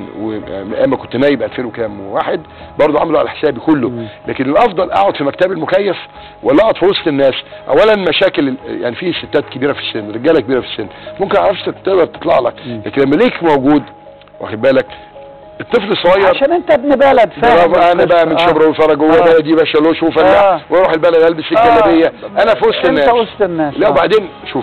واما كنت نايب 2000 وكام واحد برضه عامله على حسابي كله مم. لكن الافضل اقعد في مكتبي المكيف ولا اقعد في وسط الناس اولا مشاكل ال- يعني في ستات كبيره في السن رجاله كبيره في السن ممكن عرفش تقدر تطلع لك مم. لكن لما ليك موجود واخد بالك الطفل الصغير عشان انت ابن بلد فاهم برافو انا بقى من آه. شبرا وفرج جوه آه. بلدي بشلوش وفلاح آه. واروح البلد البس الجلابيه انا في وسط الناس انت وسط الناس لا آه. وبعدين شوف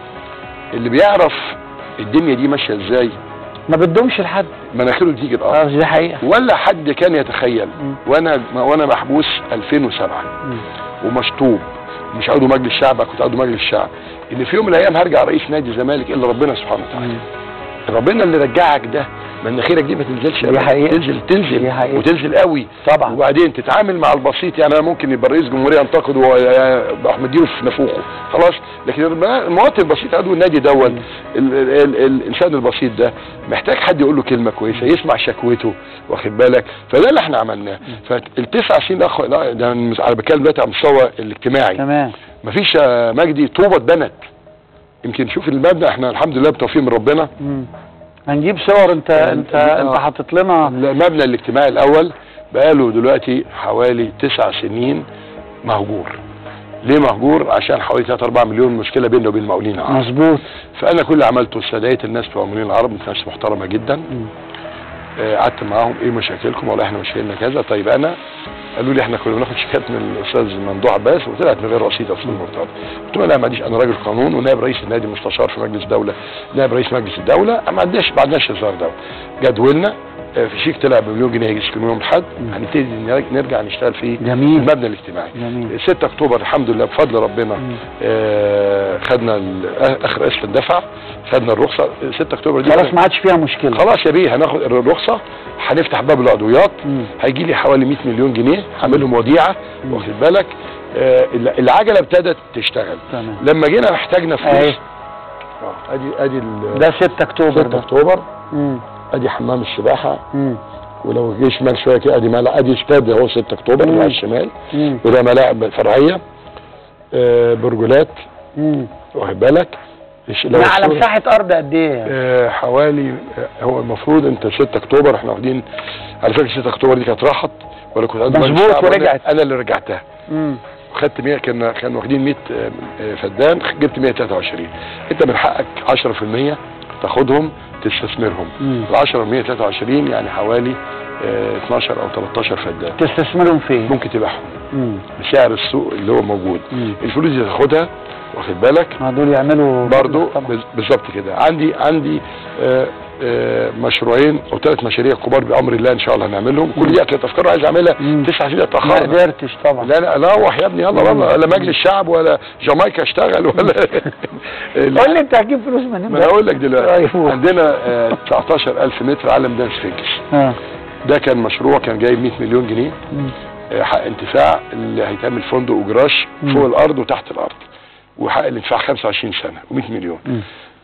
اللي بيعرف الدنيا دي ماشيه ازاي ما بتدومش لحد مناخيره تيجي الارض اه دي حقيقة ولا حد كان يتخيل مم. وانا وانا محبوس 2007 مم. ومشطوب مش عضو مجلس الشعب كنت عضو مجلس الشعب ان في يوم من الايام هرجع رئيس نادي الزمالك الا ربنا سبحانه وتعالى مم. ربنا اللي رجعك ده مناخيرك دي ما تنزلش دي أبداً. حقيقة. تنزل تنزل دي حقيقة. وتنزل قوي طبعا وبعدين تتعامل مع البسيط يعني انا ممكن يبقى رئيس جمهوريه ينتقد واروح مديله في نافوخه خلاص لكن المواطن البسيط عضو النادي دون ال- ال- ال- الانسان البسيط ده محتاج حد يقول له كلمه كويسه يسمع شكوته واخد بالك فده اللي احنا عملناه فالتسع سنين اخ لا ده انا بتكلم دلوقتي على المستوى الاجتماعي تمام مفيش يا مجدي طوبه اتبنت يمكن شوف المبنى احنا الحمد لله بتوفيق من ربنا مم. هنجيب صور انت انت آه. انت حاطط لنا المبنى الاجتماعي الاول بقاله دلوقتي حوالي تسع سنين مهجور ليه مهجور عشان حوالي 3 4 مليون مشكله بيننا وبين المقاولين العرب مظبوط فانا كل اللي عملته استدعيت الناس بتوع المقاولين العرب ناس محترمه جدا مم. آه، قعدت معاهم ايه مشاكلكم والله احنا مشاكلنا كذا طيب انا قالوا لي احنا كنا بناخد شيكات من الاستاذ ممدوح عباس وطلعت من غير رصيد اصلا المرتضى قلت له لا ما عنديش انا راجل قانون ونائب رئيس النادي مستشار في مجلس الدوله نائب رئيس مجلس الدوله ما عندناش ما عندناش هزار ده جدولنا آه، في شيك طلع بمليون جنيه هيجي يوم يوم الاحد هنبتدي نرج- نرجع نشتغل في جميل. المبنى الاجتماعي جميل 6 اكتوبر الحمد لله بفضل ربنا مم. آه خدنا ال- آه، اخر قسط اندفع خدنا الرخصه 6 اكتوبر دي خلاص ما عادش فيها مشكلة خلاص يا بيه هناخد الرخصه هنفتح باب العضويات مم. هيجي لي حوالي 100 مليون جنيه هعملهم وديعه مم. واخد بالك آه الع- العجله ابتدت تشتغل تمام لما جينا احتاجنا فلوس اهي آه، ادي ادي ال- ده 6 اكتوبر 6 ده اكتوبر مم. ادي حمام السباحه مم. ولو جه شمال شويه كده ادي ملعب ادي استاد اهو 6 اكتوبر اللي مم. على الشمال مم. وده ملاعب فرعيه آه برجولات مم. واخد بالك الش- لو ده على الصورة- مساحة ارض قد ايه آه، حوالي آه، هو المفروض انت 6 اكتوبر احنا واخدين على فكره 6 اكتوبر دي كانت راحت ولا كنت عند مظبوط، مجلس الشعب وأنا- ورجعت. انا اللي رجعتها مم. خدت 100 كنا كان واخدين 100 آه، آه، فدان جبت 123 انت من حقك 10% تاخدهم تستثمرهم مم. ال 10 123 يعني حوالي آه، 12 او 13 فدان تستثمرهم فين ممكن تبيعهم مم. بسعر السوق اللي هو موجود مم. الفلوس دي تاخدها واخد بالك ما دول يعملوا برضو طبعا. بز- بالظبط كده عندي عندي آه آه، مشروعين او ثلاث مشاريع كبار بامر الله ان شاء الله هنعملهم كل دي كانت افكار عايز اعملها مم. تسع سنين ما اتاخرنا قدرتش طبعا لا لا لا روح يا ابني يلا مم. والله لا مجلس شعب ولا جامايكا اشتغل ولا قول لي انت هتجيب فلوس منين ما انا اقول لك دلوقتي أيوه. عندنا آه، 19000 متر علم دانس فينكس اه ده كان مشروع كان جايب 100 مليون جنيه مم. آه، حق انتفاع اللي هيتعمل فندق وجراش مم. فوق الارض وتحت الارض وحق الانتفاع 25 سنه و100 مليون مم.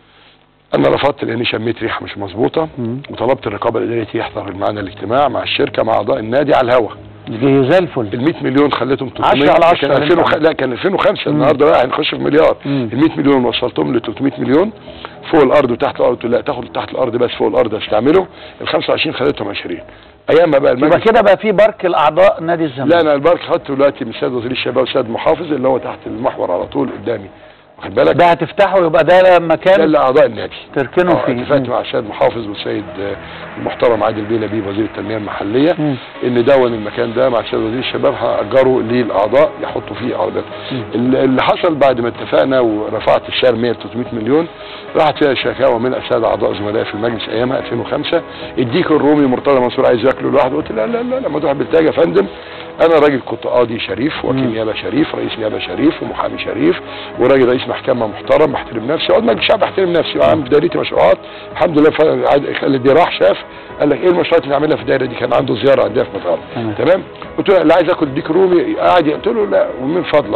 انا رفضت لاني شميت ريحه مش مظبوطه مم. وطلبت الرقابه الاداريه يحضر معنا الاجتماع مع الشركه مع اعضاء النادي على الهوا دي زي الفل ال 100 مليون خليتهم 300 عشرة على عشرة كان اللي 2000 وخ... انت لا كان 2005 مم. النهارده بقى هنخش في مليار مم. ال 100 مليون وصلتهم ل 300 مليون فوق الارض وتحت الارض قلت لا تاخد تحت الارض بس فوق الارض استعمله ال 25 خدتهم 20 ايام ما بقى يبقى المجلس كده بقى في بارك الاعضاء نادي الزمالك لا انا البارك خدته دلوقتي من سيد وزير الشباب وسيد محافظ اللي هو تحت المحور على طول قدامي واخد بالك ده هتفتحه يبقى ده ده مكان اللي اعضاء النادي تركنه آه، فيه اتفقت مم. مع السيد محافظ والسيد آه، المحترم عادل بيه نبيه وزير التنميه المحليه مم. ان دون المكان ده مع السيد وزير الشباب هاجره للاعضاء يحطوا فيه اعضاء مم. ال- اللي حصل بعد ما اتفقنا ورفعت السعر 100 300 مليون راحت فيها شكاوى من الساده اعضاء زملاء في المجلس ايامها 2005 اديك الرومي مرتضى منصور عايز ياكله لوحده قلت لا لا لا لما تروح بالتاج يا فندم انا راجل كنت قاضي شريف وكيل مم. نيابه شريف رئيس نيابه شريف ومحامي شريف وراجل رئيس محكمه محترم بحترم نفسي اقعد مجلس الشعب بحترم نفسي وعامل في دايرتي مشروعات الحمد لله ف- عاد- خالد دي راح شاف قال لك ايه المشروعات اللي عاملها في الدايره دي كان عنده زياره عندها في مطار تمام. تمام قلت له لا عايز اكل ديك رومي قاعد قلت له لا ومن فضلك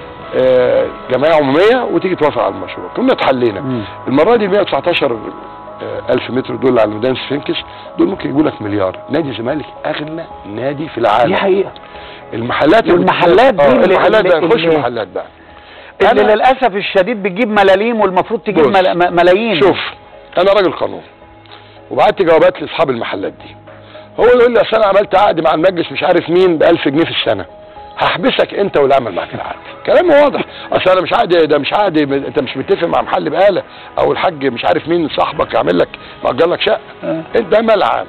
آه، جمعيه عموميه وتيجي توافق على المشروع كنا اتحلينا مم. المره دي 119 آه، الف متر دول على ميدان سفنكس دول ممكن يجيبوا لك مليار نادي الزمالك اغلى نادي في العالم دي حقيقه المحلات اللي والمحلات دي آه، اللي- المحلات بقى اللي- نخش اللي- المحلات بقى اللي أنا- للاسف الشديد بتجيب ملاليم والمفروض تجيب بص. ملا- م- ملايين شوف انا راجل قانون وبعت جوابات لاصحاب المحلات دي هو يقول لي اصل انا عملت عقد مع المجلس مش عارف مين ب 1000 جنيه في السنه هحبسك انت واللي عمل معاك العقد كلام واضح اصل انا مش عقد ده مش عقد انت مش متفق مع محل بقاله او الحاج مش عارف مين صاحبك عامل لك مأجر لك شقه آه. انت ده ملعب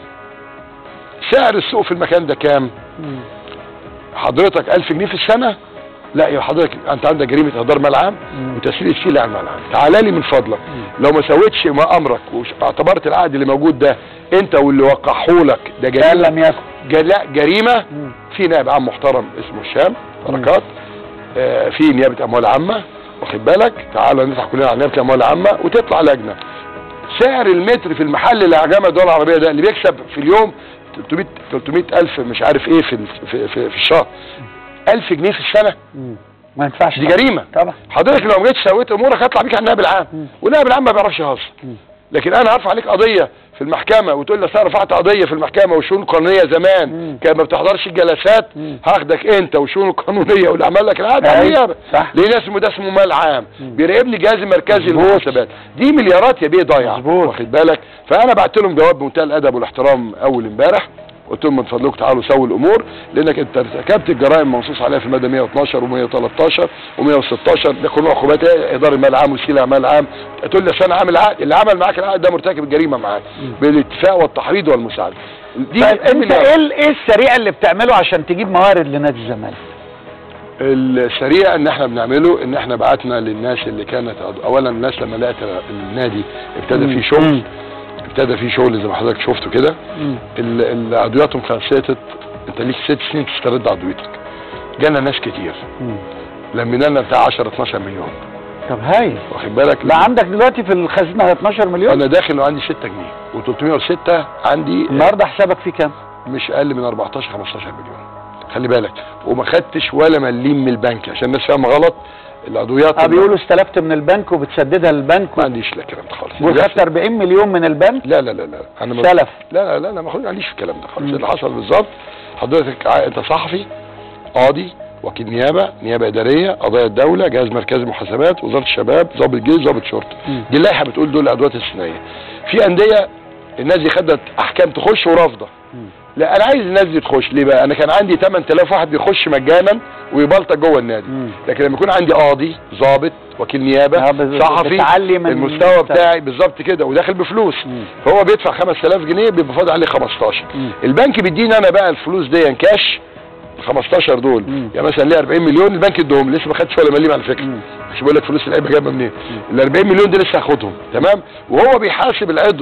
سعر السوق في المكان ده كام مم. حضرتك 1000 جنيه في السنه لا يا حضرتك انت عندك جريمه اهدار ملعب مم. وتسليل سيلة على الملعب تعالى لي من فضلك لو ما سويتش ما امرك واعتبرت العقد اللي موجود ده انت واللي وقعهولك ده ده جريمه لم يكن جا- لا جريمه مم. في نائب عام محترم اسمه الشام بركات آه في نيابه اموال عامه واخد بالك تعالى نفتح كلنا على نيابه اموال عامه وتطلع لجنه سعر المتر في المحل اللي عجمه الدول العربيه ده اللي بيكسب في اليوم 300 300 الف مش عارف ايه في ال- في في, في الشهر 1000 جنيه في السنه مم. ما ينفعش دي طبعا. جريمه طبعا حضرتك لو ما جيتش سويت امورك هطلع بيك على النائب العام مم. والنائب العام ما بيعرفش يهزر مم. لكن انا هرفع عليك قضيه في المحكمه وتقول لي أصل انا رفعت قضيه في المحكمه والشؤون القانونيه مم. زمان كان ما بتحضرش الجلسات مم. هاخدك انت والشؤون القانونيه واللي عمل لك العقد على أيوة، النيابه صح. ليه اسمه ده اسمه مال عام مم. بيراقبني جهاز مركزي مظبوط. للمحاسبات دي مليارات يا بيه ضايعه مظبوط. واخد بالك فانا بعت لهم جواب بمنتهى الادب والاحترام اول امبارح قلت لهم من فضلكم تعالوا سووا الامور لانك انت ارتكبت الجرائم منصوص عليها في الماده 112 و113 و116 ده كلها عقوبات ايه اداره المال العام وسيله مال عام تقول لي أصل انا عامل عقد اللي عمل معاك العقد ده مرتكب الجريمه معاك بالاتفاق والتحريض والمساعده دي طيب انت مليار. ايه ال- ايه السريع اللي بتعمله عشان تجيب موارد لنادي الزمالك السريع ان احنا بنعمله ان احنا بعتنا للناس اللي كانت اولا الناس لما لقت النادي ابتدى مم. فيه شغل مم. ابتدى فيه شغل زي ما حضرتك شفته كده مم. ال- ال- عضوياتهم كانت سقطت انت ليك ست سنين تسترد عضويتك جانا ناس كتير مم. لمينا لنا بتاع 10 12 مليون طب هايل واخد بالك بقى عندك دلوقتي في الخزينه 12 مليون انا داخل وعندي 6 جنيه و306 عندي النهارده حسابك فيه كام؟ مش اقل من 14 15 مليون خلي بالك وما خدتش ولا مليم من البنك عشان الناس فاهمه غلط العضويات اه بيقولوا استلفت من البنك وبتسددها للبنك ما عنديش لا الكلام ده خالص وخدت 40 مليون من البنك لا لا لا لا انا ما سلف لا لا لا لا ما عنديش في الكلام ده خالص مم. اللي حصل بالظبط حضرتك ع- انت صحفي قاضي وكيل نيابه نيابه اداريه قضايا الدوله جهاز مركزي محاسبات وزاره الشباب ضابط جيش ضابط شرطه مم. دي اللائحه بتقول دول الادوات الثنائيه في انديه الناس دي خدت احكام تخش ورافضه مم. لا انا عايز الناس دي تخش ليه بقى انا كان عندي 8000 واحد بيخش مجانا ويبلطج جوه النادي مم. لكن لما يكون عندي قاضي ضابط وكيل نيابه آه، بز- صحفي بتعلي من- المستوى بتاعي بالظبط كده وداخل بفلوس مم. فهو بيدفع 5000 جنيه بيبقى فاضل عليه 15 مم. البنك بيديني انا بقى الفلوس دي كاش ال 15 دول مم. يعني مثلا ليه 40 مليون البنك ادهم لي، لسه ما خدتش ولا مليم على فكره مم. مش بقول لك فلوس اللعيبه جايبه منين ال 40 مليون دي لسه هاخدهم تمام وهو بيحاسب العضو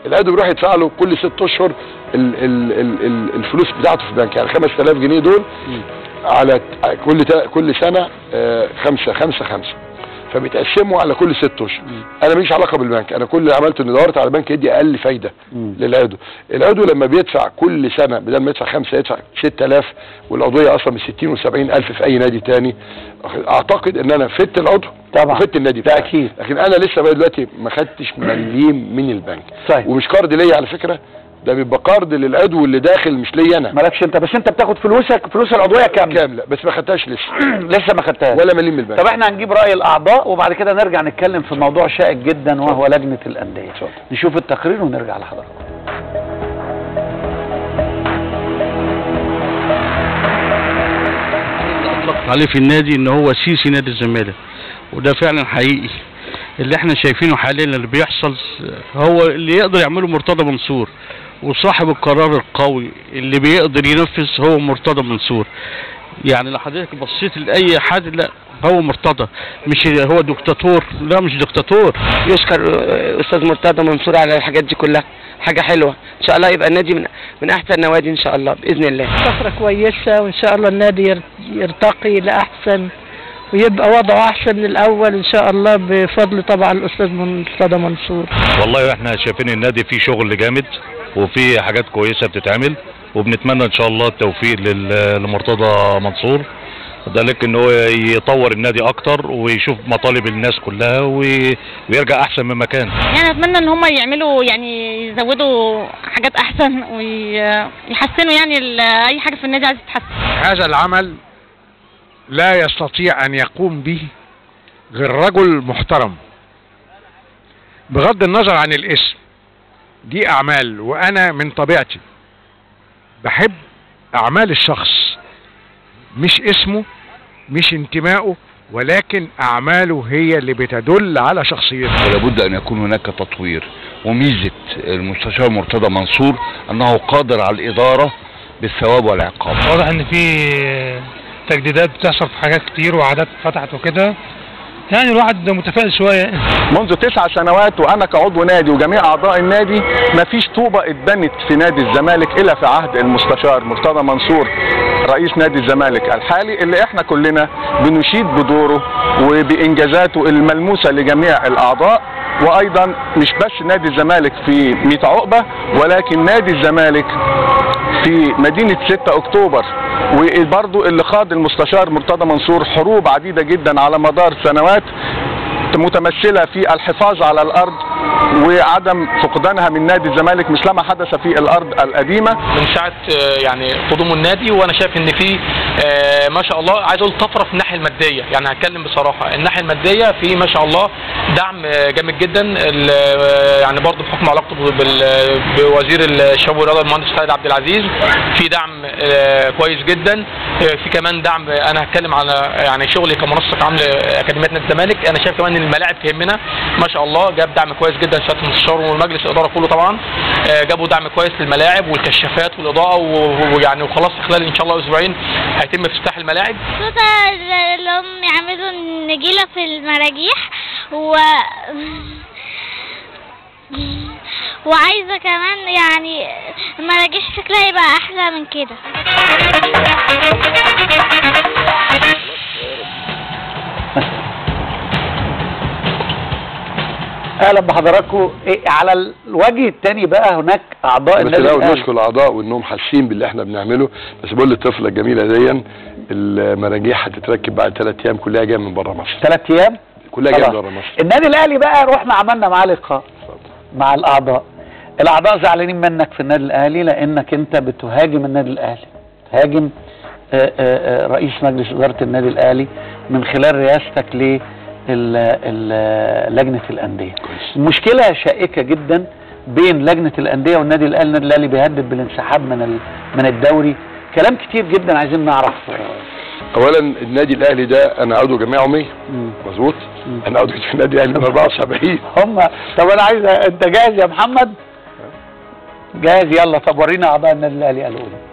العضو بيروح يدفع له كل ست اشهر ال ال ال ال الفلوس بتاعته في البنك يعني 5000 جنيه دول على كل تا- كل سنه آه، خمسه خمسه خمسه فبيتقسموا على كل ست اشهر انا ماليش علاقه بالبنك انا كل اللي عملته اني دورت على بنك يدي اقل فايده مم. للعضو العضو لما بيدفع كل سنه بدل ما يدفع خمسه يدفع 6000 والعضويه اصلا ب 60 و70 الف في اي نادي تاني اعتقد ان انا فدت العضو طبعا. وفدت النادي ده بتاعي. أكيد. لكن انا لسه بقى دلوقتي ما خدتش مليم من البنك طيب. ومش قرض ليا على فكره ده بيبقى قرض للعضو اللي داخل مش ليا انا مالكش انت بس انت بتاخد فلوسك فلوس العضويه كامله كامله بس ما خدتهاش لسه لسه ما خدتهاش ولا مليم من البنك طب احنا هنجيب راي الاعضاء وبعد كده نرجع نتكلم في موضوع شائك جدا وهو لجنه الانديه اتفضل. نشوف التقرير ونرجع لحضراتكم اطلقت عليه في النادي ان هو سيسي نادي الزمالك وده فعلا حقيقي اللي احنا شايفينه حاليا اللي بيحصل هو اللي يقدر يعمله مرتضى منصور وصاحب القرار القوي اللي بيقدر ينفذ هو مرتضى منصور يعني لو حضرتك بصيت لاي حد لا هو مرتضى مش هو دكتاتور لا مش دكتاتور يشكر استاذ مرتضى منصور على الحاجات دي كلها حاجه حلوه ان شاء الله يبقى النادي من من احسن النوادي ان شاء الله باذن الله فترة كويسة وإن شاء الله النادي ير- يرتقي لأحسن ويبقى وضعه أحسن من الأول إن شاء الله بفضل طبعا الأستاذ مرتضى منصور والله احنا شايفين النادي فيه شغل جامد وفيه حاجات كويسه بتتعمل وبنتمنى ان شاء الله التوفيق لل- لمرتضى منصور ذلك ان هو يطور النادي اكتر ويشوف مطالب الناس كلها وي- ويرجع احسن مما كان يعني اتمنى ان هم يعملوا يعني يزودوا حاجات احسن ويحسنوا يعني ال- اي حاجه في النادي عايزه تتحسن هذا العمل لا يستطيع أن يقوم به غير رجل محترم بغض النظر عن الاسم دي أعمال وأنا من طبيعتي بحب أعمال الشخص مش اسمه مش انتمائه ولكن أعماله هي اللي بتدل على شخصيته ولابد ان يكون هناك تطوير وميزه المستشار مرتضى منصور انه قادر على الاداره بالثواب والعقاب واضح ان في تجديدات بتحصل في حاجات كتير وعادات فتحت وكده يعني الواحد متفائل شويه منذ تسع سنوات وانا كعضو نادي وجميع اعضاء النادي مفيش طوبه اتبنت في نادي الزمالك الا في عهد المستشار مرتضى منصور رئيس نادي الزمالك الحالي اللي احنا كلنا بنشيد بدوره وبانجازاته الملموسه لجميع الاعضاء وايضا مش بس نادي الزمالك في 100 عقبه ولكن نادي الزمالك في مدينة 6 أكتوبر وبرضو اللي خاض المستشار مرتضى منصور حروب عديدة جدا على مدار سنوات متمثلة في الحفاظ على الأرض وعدم فقدانها من نادي الزمالك مثلما حدث في الأرض القديمة من ساعه آه، يعني قدوم النادي وانا شايف ان في آه، ما شاء الله عايز اقول طفره في الناحيه الماديه يعني هتكلم بصراحه الناحيه الماديه في ما شاء الله دعم آه، جامد جدا ال- آه، يعني برضه بحكم علاقته بال- بوزير الشباب والرياضه المهندس خالد عبد العزيز في دعم آه، كويس جدا آه، في كمان دعم انا هتكلم على يعني شغلي كمنسق عام لاكاديميه نادي الزمالك انا شايف كمان ان الملاعب تهمنا ما شاء الله جاب دعم كويس جدا سياده المستشار ومجلس الاداره كله طبعا آه، جابوا دعم كويس للملاعب والكشافات والاضاءه و- ويعني وخلاص في خلال ان شاء الله اسبوعين هيتم افتتاح الملاعب مبسوطة اللي هم يعملوا نجيلة في المراجيح و وعايزة كمان يعني المراجيح شكلها يبقى أحلى من كده اهلا بحضراتكم إيه على الوجه الثاني بقى هناك اعضاء بس النادي الاول الأهلي. نشكر الاعضاء وانهم حاسين باللي احنا بنعمله بس بقول للطفله الجميله دي المراجيح هتتركب بعد ثلاث ايام كلها جايه من بره مصر ثلاث ايام كلها جايه من خلاص. بره مصر النادي الاهلي بقى رحنا عملنا معاه لقاء مع الاعضاء الاعضاء زعلانين منك في النادي الاهلي لانك انت بتهاجم النادي الاهلي تهاجم آه، آه، آه، رئيس مجلس اداره النادي الاهلي من خلال رئاستك ل لجنه الانديه المشكله شائكه جدا بين لجنه الانديه والنادي الاهلي النادي الاهلي بيهدد بالانسحاب من ال- من الدوري كلام كتير جدا عايزين نعرف اولا النادي الاهلي ده انا عضو جمعيه عموميه مظبوط انا عضو في النادي الاهلي من 74 هم طب انا عايز انت جاهز يا محمد جاهز يلا طب ورينا اعضاء النادي الاهلي قالوا ايه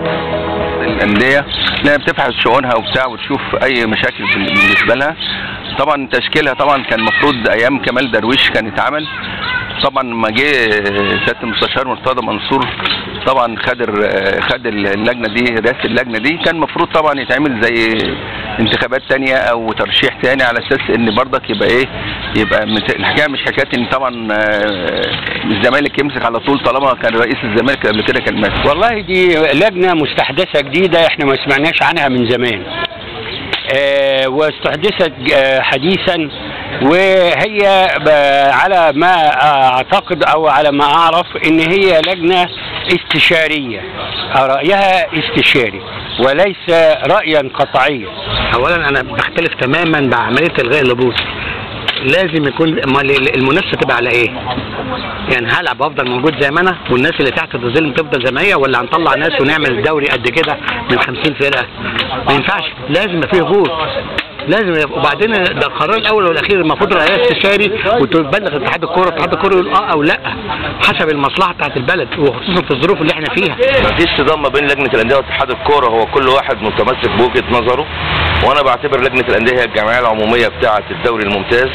الانديه لا بتبحث شؤونها وبتاع وتشوف اي مشاكل بال- بالنسبه لها طبعا تشكيلها طبعا كان المفروض ايام كمال درويش كان يتعمل طبعا لما جه سياده المستشار مرتضى منصور طبعا خد الر- خد اللجنه دي رئاسه اللجنه دي كان المفروض طبعا يتعمل زي انتخابات تانية او ترشيح تاني على اساس ان برضك يبقى ايه يبقى مت- الحكايه مش حكايه ان طبعا آه، الزمالك يمسك على طول طالما كان رئيس الزمالك قبل كده كان ماسك والله دي لجنة مستحدثة جديدة احنا ما سمعناش عنها من زمان آه واستحدثت آه حديثا وهي ب- على ما اعتقد او على ما اعرف ان هي لجنة استشارية رأيها استشاري وليس رأيا قطعيا اولا انا بختلف تماما مع عمليه الغاء الهبوط لازم يكون امال المنافسه تبقى على ايه؟ يعني هل ابقى افضل موجود زي ما انا والناس اللي تحت الظل تفضل زي ما هي ولا هنطلع ناس ونعمل دوري قد كده من 50 فرقه؟ ما ينفعش لازم يبقى فيه هبوط لازم يبقى وبعدين ده القرار الاول والاخير المفروض رئاسه استشاري وتبلغ اتحاد الكوره اتحاد الكوره يقول اه او لا حسب المصلحه بتاعت البلد وخصوصا في الظروف اللي احنا فيها مفيش صدام ما بين لجنه الانديه واتحاد الكوره هو كل واحد متمسك بوجهه نظره وانا بعتبر لجنه الانديه هي الجمعيه العموميه بتاعه الدوري الممتاز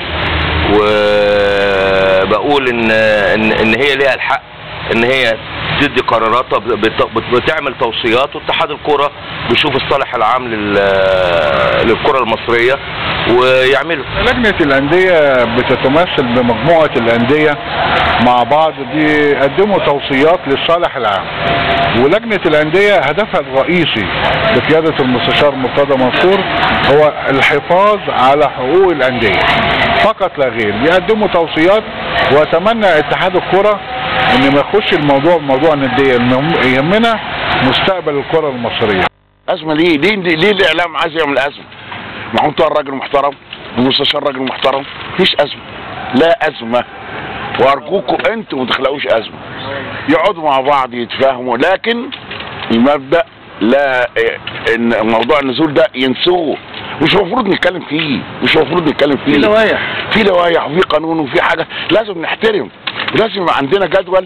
وبقول ان ان ان هي ليها الحق ان هي تدي قراراتها بت- بت- بتعمل توصيات واتحاد الكوره بيشوف الصالح العام لل- للكره المصريه ويعمله لجنة الأندية بتتمثل بمجموعة الأندية مع بعض بيقدموا توصيات للصالح العام ولجنة الأندية هدفها الرئيسي بقيادة المستشار مرتضى منصور هو الحفاظ على حقوق الأندية فقط لا غير بيقدموا توصيات وأتمنى اتحاد الكرة إن ما يخش الموضوع موضوع الأندية المهم- يهمنا مستقبل الكرة المصرية ازمه ليه ليه ليه الاعلام عايز يعمل ازمه محمود طاهر راجل محترم المستشار راجل محترم مفيش ازمه لا ازمه وارجوكم انتوا ما تخلقوش ازمه يقعدوا مع بعض يتفاهموا لكن المبدا لا إيه، ان موضوع النزول ده ينسوه مش المفروض نتكلم فيه مش المفروض نتكلم فيه في لوائح. في لوائح وفي قانون وفي حاجه لازم نحترم لازم يبقى عندنا جدول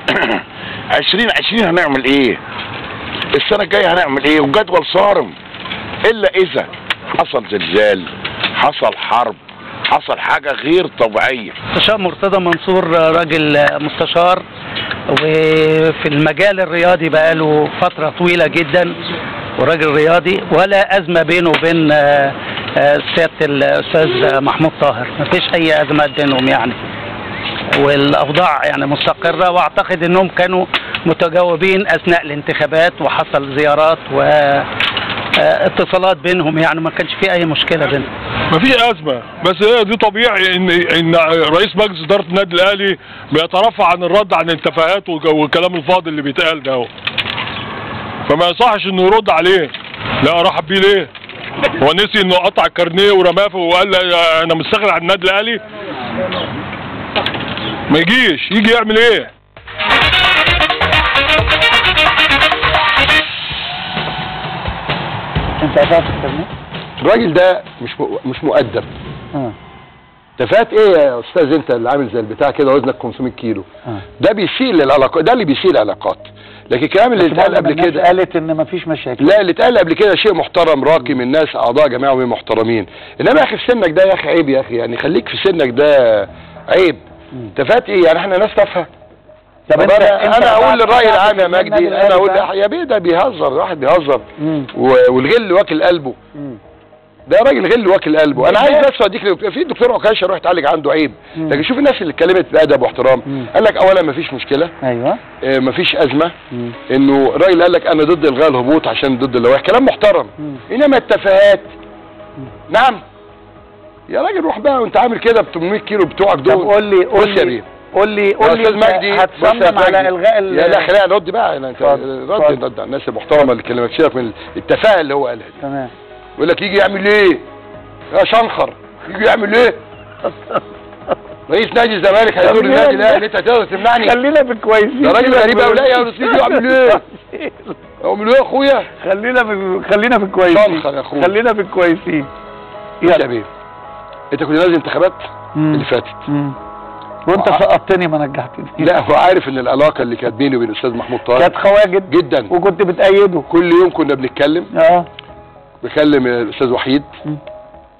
2020 هنعمل ايه السنه الجايه هنعمل ايه وجدول صارم الا اذا حصل زلزال حصل حرب حصل حاجه غير طبيعيه مستشار مرتضى منصور راجل مستشار وفي المجال الرياضي بقاله فترة طويلة جدا وراجل رياضي ولا أزمة بينه وبين آه، آه، سيادة الأستاذ محمود طاهر مفيش أي أزمات بينهم يعني والأوضاع يعني مستقرة وأعتقد أنهم كانوا متجاوبين أثناء الانتخابات وحصل زيارات واتصالات بينهم يعني ما كانش في أي مشكلة بينهم مفيش ازمه بس هي دي طبيعي ان ان رئيس مجلس اداره النادي الاهلي بيترفع عن الرد عن التفاهات والك- والكلام الفاضي اللي بيتقال ده هو. فما يصحش انه يرد عليه لا رحب بيه ليه هو نسي انه قطع الكارنيه ورماه في- وقال لي انا مستغني عن النادي الاهلي ما يجيش يجي يعمل ايه انت قطعت الكارنيه؟ الراجل ده مش م- مش مؤدب اه تفات ايه يا استاذ انت اللي عامل زي البتاع كده وزنك 500 كيلو اه ده بيسيء للعلاقات ده اللي بيسيء العلاقات لكن الكلام اللي بس اتقال معظم قبل الناس كده قالت ان مفيش مشاكل لا اللي اتقال قبل كده شيء محترم راقي من ناس اعضاء جماعه ومن محترمين انما يا اخي في سنك ده يا اخي عيب يا اخي يعني خليك في سنك ده عيب تفات ايه يعني احنا ناس تافهه طب طب انت- انا انت انا اقول بعد- للراي بعد العام يا النادي مجدي الأهلي انا اقول بقى- يا بيه ده بيهزر واحد بيهزر مم. و- والغل واكل قلبه مم. ده راجل غل واكل قلبه انا ليه؟ عايز بس اوديك لدكتور- في دكتور عكاشه روح اتعالج عنده عيب مم. لكن شوف الناس اللي اتكلمت بادب واحترام مم. قال لك اولا مفيش مشكله ايوه آه، مفيش ازمه مم. انه الراجل قال لك انا ضد الغاء الهبوط عشان ضد اللوائح كلام محترم مم. انما التفاهات نعم يا راجل روح بقى وانت عامل كده ب 800 كيلو بتوعك دول طب قول لي بص قول يا لي بيه قول لي يا قول لي استاذ انت مجدي بص يا هتصمم مجدي. على الغاء ال يا لا خلينا نرد بقى أنا- انت اتفضل، رد اتفضل. رد على الناس المحترمه اللي كلمت سيبك من التفاهه اللي هو قالها دي تمام يقول لك يجي يعمل ايه يا شنخر يجي يعمل ايه رئيس نادي الزمالك هيدور خلينا- النادي الاهلي انت تقدر تمنعني خلينا بالكويسين ده راجل كده غريب قوي لا يا كويسين. استاذ يعمل ايه يعمل ايه يا اخويا خلينا في خلينا في الكويسين شنخر يا اخويا خلينا في الكويسين بص يا بيه انت كنت نازل انتخابات مم. اللي فاتت مم. وانت سقطتني ما نجحتني لا هو عارف ان العلاقه اللي كانت بيني وبين الاستاذ محمود طاهر كانت خواجد جدا وكنت بتأيده كل يوم كنا بنتكلم اه بكلم الاستاذ وحيد مم.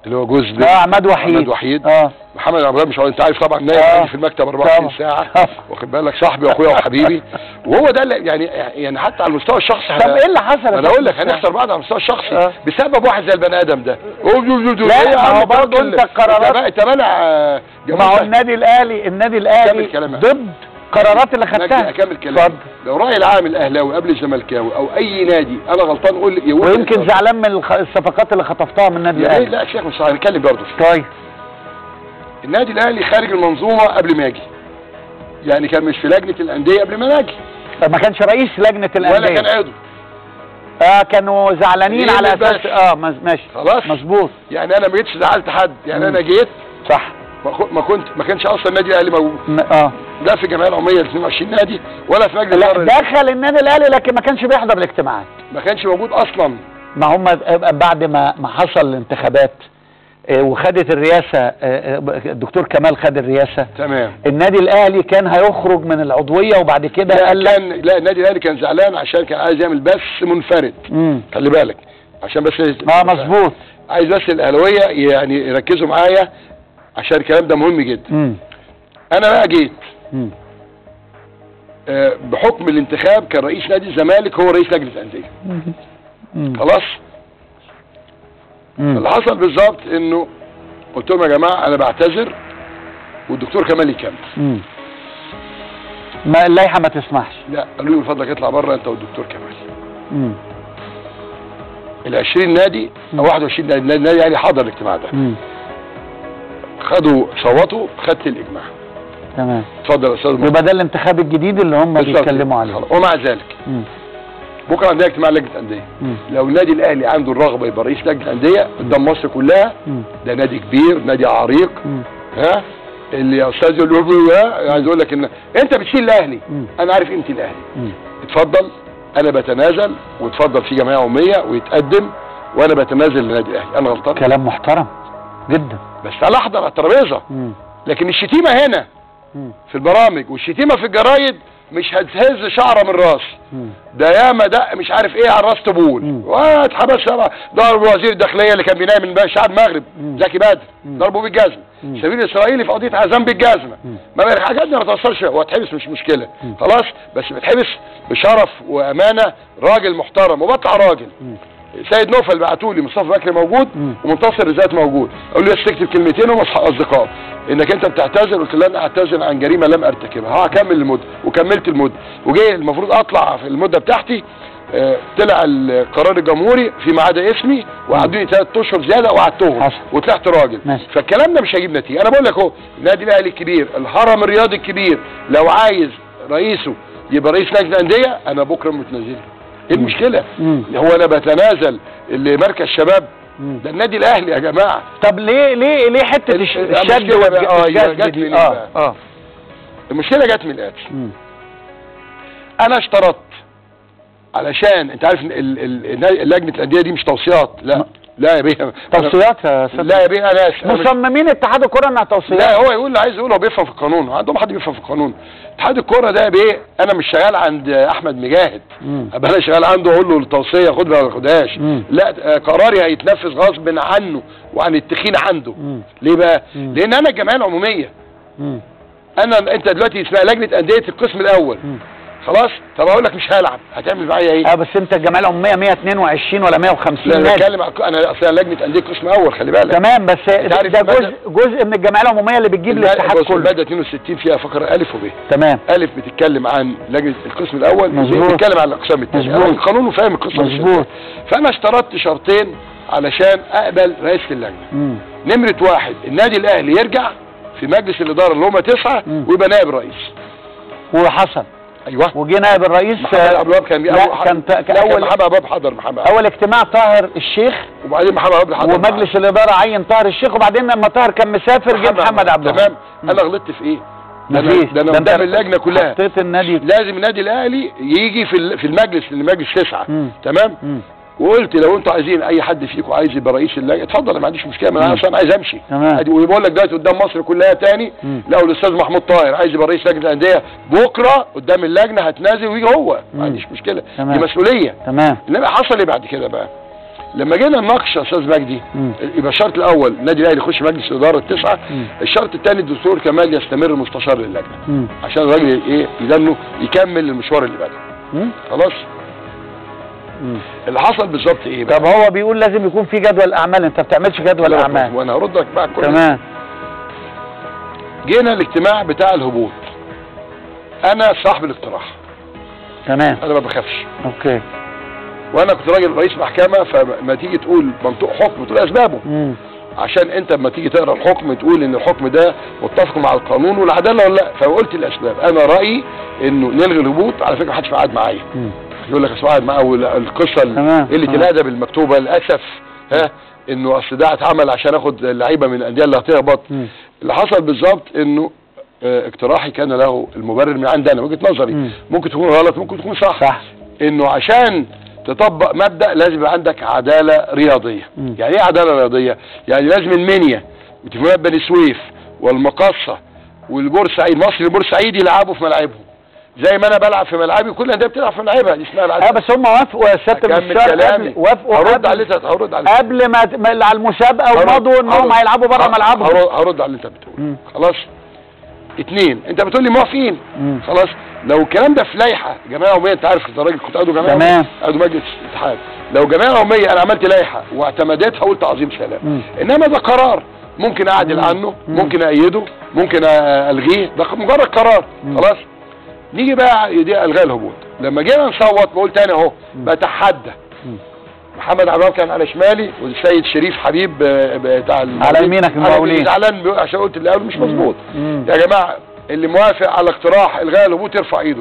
اللي هو جوز اه عماد وحيد عماد وحيد اه محمد عبد الرحمن مش عارف- انت عارف طبعا نايم آه. عندي في المكتب 24 ساعه واخد بالك صاحبي واخويا وحبيبي وهو ده اللي يعني يعني حتى على المستوى الشخصي طب ايه اللي حصل يا انا اقول لك فندم؟ هنخسر بعض على المستوى الشخصي آه. بسبب واحد زي البني ادم ده لا، ما هو برضه انت القرارات- انت مانع آه، ما هو النادي الاهلي النادي الاهلي كمل كلامك. ضد قرارات اللي مجدي، خدتها اكمل كلامي لو راي العام الاهلاوي قبل الزملكاوي او اي نادي انا غلطان قول لي يقول ويمكن زعلان من الخ- الصفقات اللي خطفتها من النادي يا ريت الاهلي لا شيخ مش هنتكلم برضه طيب النادي الاهلي خارج المنظومه قبل ما اجي يعني كان مش في لجنه الانديه قبل ما اجي ما كانش رئيس لجنه ولا الانديه كان عضو اه كانوا زعلانين ليه على بس؟ اساس اه مز- ماشي خلاص مظبوط يعني انا ما جيتش زعلت حد يعني انا جيت صح ما خ- ما كنت ما كانش اصلا النادي الاهلي موجود اه لا في الجمعيه العموميه ل 22 نادي ولا في مجلس لا إدارة. دخل النادي الاهلي لكن ما كانش بيحضر الاجتماعات ما كانش موجود اصلا ما هم بعد ما ما حصل الانتخابات آه، وخدت الرئاسه آه، آه، الدكتور كمال خد الرئاسه تمام النادي الاهلي كان هيخرج من العضويه وبعد كده لا قال لك كان لا النادي الاهلي كان زعلان عشان كان عايز يعمل بث منفرد مم. خلي بالك عشان بس اه مظبوط عايز بس الاهلاويه يعني يركزوا معايا عشان الكلام ده مهم جدا مم. انا بقى جيت مم. آه، بحكم الانتخاب كان رئيس نادي الزمالك هو رئيس لجنه الانديه مم. خلاص مم. اللي حصل بالظبط انه قلت لهم يا جماعه انا بعتذر والدكتور كمال يكمل مم. ما اللائحه ما تسمحش لا قالوا لي من فضلك اطلع بره انت والدكتور كمال مم. ال 20 نادي او 21 نادي النادي يعني حضر الاجتماع ده مم. خدوا صوتوا خدت الاجماع تمام اتفضل يا استاذ محمد. يبقى ده الانتخاب الجديد اللي هم بالظبط. بيتكلموا عليه خلاص. ومع ذلك مم. بكره عندنا اجتماع لجنه انديه مم. لو النادي الاهلي عنده الرغبه يبقى رئيس لجنه انديه قدام مصر كلها مم. ده نادي كبير نادي عريق مم. ها اللي يا استاذ يقول له ها عايز اقول لك ان انت بتشيل الاهلي مم. انا عارف قيمه الاهلي مم. اتفضل انا بتنازل واتفضل في جمعيه عموميه ويتقدم وانا بتنازل للنادي الاهلي انا غلطان كلام محترم جدا بس تعالى احضر على الترابيزه مم. لكن الشتيمه هنا مم. في البرامج والشتيمه في الجرايد مش هتهز شعره من راسي مم. ده ياما دق مش عارف ايه على راس طبول واتحبس سبع ضرب وزير الداخليه اللي كان بينام من شعب المغرب زكي بدر ضربه بالجزمه سفير اسرائيلي في قضيه عزام بالجزمه ما بين الحاجات دي ما توصلش هو اتحبس مش مشكله خلاص بس بيتحبس بشرف وامانه راجل محترم وبطلع راجل سيد نوفل بعتوا لي مصطفى بكري موجود ومنتصر رزات موجود اقول له بس تكتب كلمتين هم اصدقاء انك انت بتعتذر قلت له انا اعتذر عن جريمه لم ارتكبها هكمل المده وكملت المده وجاي المفروض اطلع في المده بتاعتي آه، طلع القرار الجمهوري فيما عدا اسمي وقعدوني ثلاث اشهر زياده وقعدتهم وطلعت راجل ماشي. فالكلام ده مش هيجيب نتيجه انا بقول لك اهو النادي الاهلي الكبير الهرم الرياضي الكبير لو عايز رئيسه يبقى رئيس لجنه انديه انا بكره متنازل ايه المشكله مم. هو انا بتنازل لمركز شباب ده النادي الاهلي يا جماعه طب ليه ليه ليه حته الش- الشد المشكلة بقى- اه والجذب جت دي؟ من اه بقى. اه المشكله جت من الاتي مم. انا اشترطت علشان انت عارف إن ال- ال- ال- لجنه الانديه دي مش توصيات لا لا يا بيه توصيات يا استاذ لا يا بيه انا آسف. أنا مش- مصممين اتحاد الكره انها توصيات لا هو يقول اللي عايز يقوله هو بيفهم في القانون عندهم حد بيفهم في القانون اتحاد الكوره ده يا بيه انا مش شغال عند احمد مجاهد مم. ابقى انا شغال عنده اقول له التوصيه خدها ولا خدهاش مم. لا آه، قراري هيتنفذ غصب عنه وعن التخين عنده مم. ليه بقى مم. لان انا الجمعيه العموميه مم. انا انت دلوقتي اسمها لجنه انديه القسم الاول مم. خلاص طب اقول لك مش هلعب هتعمل معايا ايه اه بس انت الجمعيه العموميه 122 ولا 150 لا انا نادي بتكلم عن- انا اصلا لجنه انديه قسم اول خلي بالك تمام بس انت عارف ده المادة- جزء جزء من الجمعيه العموميه اللي بتجيب المادة- الاتحاد بص، كله الماده 62 فيها فقره الف وب تمام الف بتتكلم عن لجنه القسم الاول مظبوط. بتتكلم عن الاقسام الثانيه مظبوط. انا القانون وفاهم القسم مظبوط. الثانية. فانا اشترطت شرطين علشان اقبل رئيسه اللجنه مم. نمره واحد النادي الاهلي يرجع في مجلس الاداره اللي هم تسعه مم. ويبقى نائب رئيس وحصل ايوه وجي نائب الرئيس محمد عبد الوهاب كان لا كان لا كان اول محمد عبد الوهاب حضر محمد عبد اول اجتماع طاهر الشيخ وبعدين محمد عبد الوهاب حضر ومجلس الاداره عين طاهر الشيخ وبعدين لما طاهر كان مسافر جه محمد عبد الوهاب تمام انا غلطت في ايه ده انا مفيش. ده انا ده انت قدام اللجنه كلها حطيت النادي لازم النادي الاهلي يجي في ال- في المجلس المجلس تسعه مم. تمام مم. وقلت لو انتوا عايزين اي حد فيكم عايز يبقى رئيس اللجنه اتفضل انا ما عنديش مشكله ما انا مم. اصلا عايز امشي تمام. عادي. وبقول لك دلوقتي قدام مصر كلها تاني مم. لو الاستاذ محمود طاهر عايز يبقى رئيس لجنه الانديه بكره قدام اللجنه هتنازل ويجي هو مم. ما عنديش مشكله تمام. دي مسؤوليه تمام انما حصل ايه بعد كده بقى لما جينا نناقش يا استاذ مجدي يبقى الشرط الاول النادي الاهلي يخش مجلس الاداره التسعه الشرط الثاني الدكتور كمال يستمر مستشار للجنه عشان الراجل ايه يدنه يكمل المشوار اللي بدا خلاص اللي حصل بالظبط ايه بقى طب هو بيقول لازم يكون في جدول اعمال انت ما بتعملش جدول لا، اعمال وانا هرد لك بقى كل تمام جينا الاجتماع بتاع الهبوط انا صاحب الاقتراح تمام انا ما بخافش اوكي وانا كنت راجل رئيس محكمه فما تيجي تقول منطوق حكم تقول اسبابه مم. عشان انت لما تيجي تقرا الحكم تقول ان الحكم ده متفق مع القانون والعداله ولا لا فقلت الاسباب انا رايي انه نلغي الهبوط على فكره محدش قاعد معايا يقول لك اصل قاعد معاه ولا القصه تمام. قله تمام. الادب المكتوبه للاسف ها انه اصل ده اتعمل عشان اخد اللعيبه من الانديه اللي هتهبط اللي حصل بالظبط انه اه، اقتراحي كان له المبرر من عندنا وجهه نظري ممكن تكون غلط ممكن تكون صح, صح. انه عشان تطبق مبدا لازم يبقى عندك عداله رياضيه يعني ايه عداله رياضيه يعني لازم المنيا وتليفونات بني سويف والمقصه والبورسعيد مصر البورسعيد يلعبوا في ملاعبهم زي ما انا بلعب في ملعبي كل الانديه بتلعب في ملاعبها دي اسمها العداله اه بس هم وافقوا يا سياده أكمل المستشار كلامي. قبل- وافقوا هرد قبل- على اللي انت هرد على قبل ما ما- على المسابقه هرد- ومضوا انهم هرد- هيلعبوا بره هرد- ملعبهم هرد, هرد على اللي انت بتقوله خلاص اتنين انت بتقول لي موافقين خلاص لو الكلام ده في لائحه جمعيه عموميه انت عارف انت راجل كنت عضو جمعيه تمام. عمومية، عضو مجلس اتحاد لو جمعيه عموميه انا عملت لائحه واعتمدتها قلت عظيم سلام انما ده قرار ممكن اعدل عنه ممكن ايده ممكن أ- الغيه ده مجرد قرار خلاص نيجي بقى دي الغاء الهبوط لما جينا نصوت بقول تاني اهو بتحدى محمد عبد الوهاب كان على شمالي والسيد شريف حبيب آه، بتاع على يمينك على المقاولين. يميني زعلان بيقول- عشان قلت اللي قاله مش مظبوط يا جماعه اللي موافق على اقتراح الغاء الهبوط يرفع ايده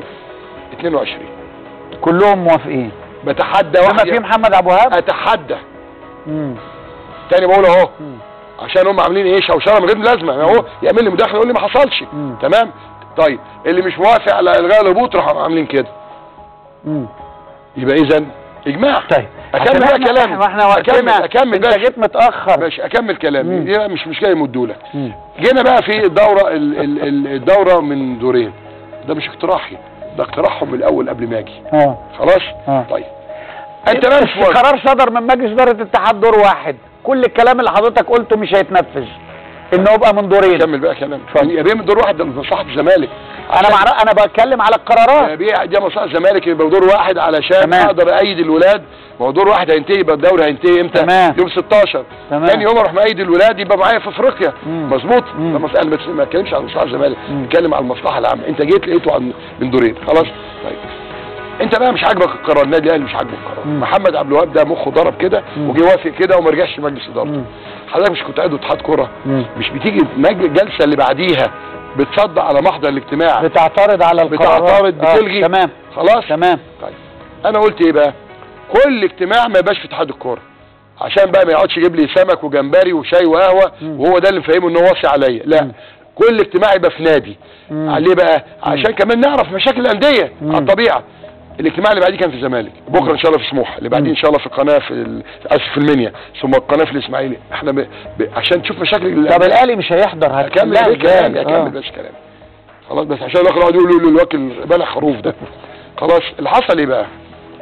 22 كلهم موافقين بتحدى بما واحد في محمد ابو وهاب اتحدى مم. تاني بقول اهو عشان هم عاملين ايه شوشره من غير لازمه اهو يعمل لي مداخله يقول لي ما حصلش تمام طيب اللي مش موافق على الغاء الهبوط راحوا عاملين كده مم. يبقى اذا اجماع طيب اكمل عشان بقى احنا- كلامي احنا اكمل وقتنا اكمل انت بس جيت متاخر ماشي اكمل كلامي دي بقى مش مشكله يمدوا لك جينا بقى في الدوره ال- ال- ال- الدوره من دورين ده مش اقتراحي ده اقتراحهم من الاول قبل ما اجي اه خلاص اه طيب انت بقى مش بس قرار صدر من مجلس اداره الاتحاد دور واحد كل الكلام اللي حضرتك قلته مش هيتنفذ انه يبقى من دورين كمل بقى كلام يا بيه من دور واحد ده مصلحه الزمالك انا مع... انا بتكلم على القرارات يا بيه دي مصلحه الزمالك يبقى دور واحد علشان تمام. اقدر ايد الولاد ما هو دور واحد هينتهي يبقى الدوري هينتهي امتى تمام. يوم 16 تمام. ثاني يوم اروح مأيد الولاد يبقى معايا في افريقيا مظبوط ده مصلحه انا ما اتكلمش عن مصلحه الزمالك بتكلم عن المصلحه العامه انت جيت لقيته عن من دورين خلاص طيب انت بقى مش عاجبك القرار النادي الاهلي مش عاجبه القرار محمد عبد الوهاب ده مخه ضرب كده وجه وافق كده وما رجعش مجلس ادارته حضرتك مش كنت قاعد اتحاد كوره مش بتيجي مج- الجلسه اللي بعديها بتصدق على محضر الاجتماع بتعترض على القرارات بتعترض آه، بتلغي تمام خلاص تمام طيب انا قلت ايه بقى كل اجتماع ما يبقاش في اتحاد الكوره عشان بقى ما يقعدش يجيب لي سمك وجمبري وشاي وقهوه وهو ده اللي مفهمه ان هو واصي عليا لا كل اجتماع يبقى في نادي عليه بقى عشان كمان نعرف مشاكل الانديه على الطبيعه الاجتماع اللي بعديه كان في الزمالك بكره ان شاء الله في سموحه اللي بعديه ان شاء الله في القناه في ال- اسف في المنيا ثم القناه في الاسماعيلي احنا ب... ب... عشان نشوف مشاكل طب الاهلي مش هيحضر اكمل هتكلم بس كلامي اكمل بس كلامي خلاص بس عشان الاخر يقعد يقول له الوكيل بلغ خروف ده خلاص اللي حصل ايه بقى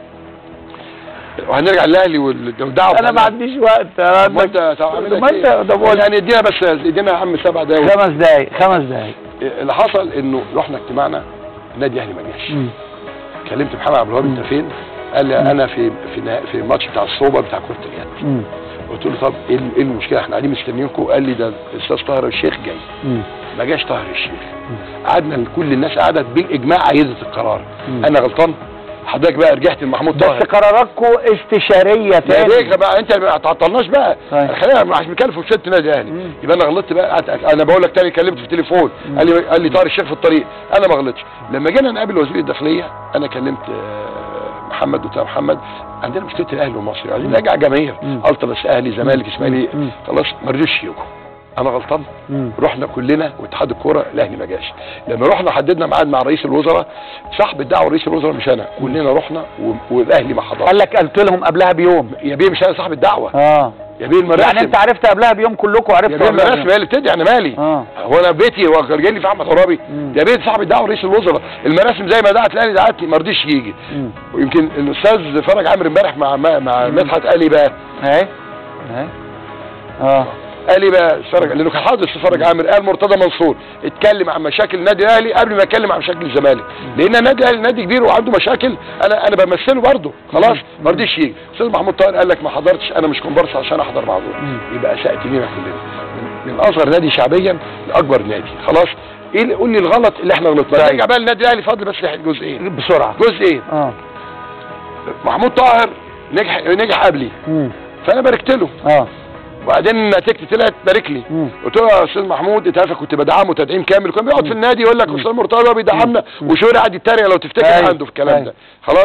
وهنرجع للاهلي والدعوه انا ما عنديش وقت انا ما انت طب اعمل ما لك انت ايه؟ طب قول. يعني ادينا بس ادينا يا عم سبع دقايق خمس دقايق خمس دقايق اللي حصل انه رحنا اجتماعنا النادي الاهلي ما جاش كلمت محمد عبد الوهاب انت فين؟ قال لي انا في في النها- في الماتش بتاع السوبر بتاع كره اليد قلت له طب ايه ال- ايه المشكله احنا قاعدين مستنيينكم قال لي ده الاستاذ طاهر الشيخ جاي ما جاش طاهر الشيخ قعدنا كل الناس قعدت بالاجماع ايدت القرار انا غلطان حضرتك بقى رجعت لمحمود طاهر بس قراراتكم استشاريه يا تاني بيك بقى انت ما تعطلناش بقى خلينا مش بنتكلم في شت نادي اهلي يبقى انا غلطت بقى قعدت- انا بقول لك تاني كلمت في التليفون قال لي قال لي طارق الشيخ في الطريق انا ما غلطتش لما جينا نقابل وزير الداخليه انا كلمت آه، محمد دكتور محمد عندنا مشكله الاهلي والمصري عايزين نرجع جماهير التراس اهلي زمالك اسماعيلي خلاص ما رضيوش يجوا انا غلطان رحنا كلنا واتحاد الكوره الاهلي ما جاش لما رحنا حددنا ميعاد مع رئيس الوزراء صاحب الدعوه رئيس الوزراء مش انا كلنا رحنا و- والاهلي ما حضرش قال لك قلت لهم قبلها بيوم يا بيه مش انا صاحب الدعوه اه يا بيه المراسم يعني انت عرفت قبلها بيوم كلكم يا عرفتوا بيه قبلها المراسم هي اللي بتدي انا مالي اه هو انا بيتي هو كان جاي لي في احمد عرابي يا بيه صاحب الدعوه رئيس الوزراء المراسم زي ما دعت الاهلي دعتني ما رضيش يجي ويمكن الاستاذ فرج عامر امبارح مع مع مع مدحت قال لي بقى اهي اهي اه قال لي بقى اتفرج لانه كان حاضر تفرج عامر قال مرتضى منصور اتكلم عن مشاكل النادي الاهلي قبل ما يتكلم عن مشاكل الزمالك لان النادي الاهلي نادي كبير وعنده مشاكل انا انا بمثله برضه خلاص ما رضيش يجي استاذ محمود طاهر قال لك ما حضرتش انا مش كومبارس عشان احضر معذور يبقى اساءت لينا كلنا من- من اصغر نادي شعبيا لاكبر نادي خلاص ايه اللي- قول لي الغلط اللي احنا غلطناه طيب. نرجع بقى للنادي الاهلي فاضل بس جزئين بسرعه جزئين اه محمود طاهر نجح نجح قبلي فانا باركت له اه وبعدين نتيجتي طلعت بارك لي قلت له يا استاذ محمود انت عارف كنت بدعمه تدعيم كامل كان بيقعد في النادي يقول لك استاذ مرتضى هو بيدعمنا وشويه قاعد يتريق لو تفتكر أيوة. عنده في الكلام أيوة. ده خلاص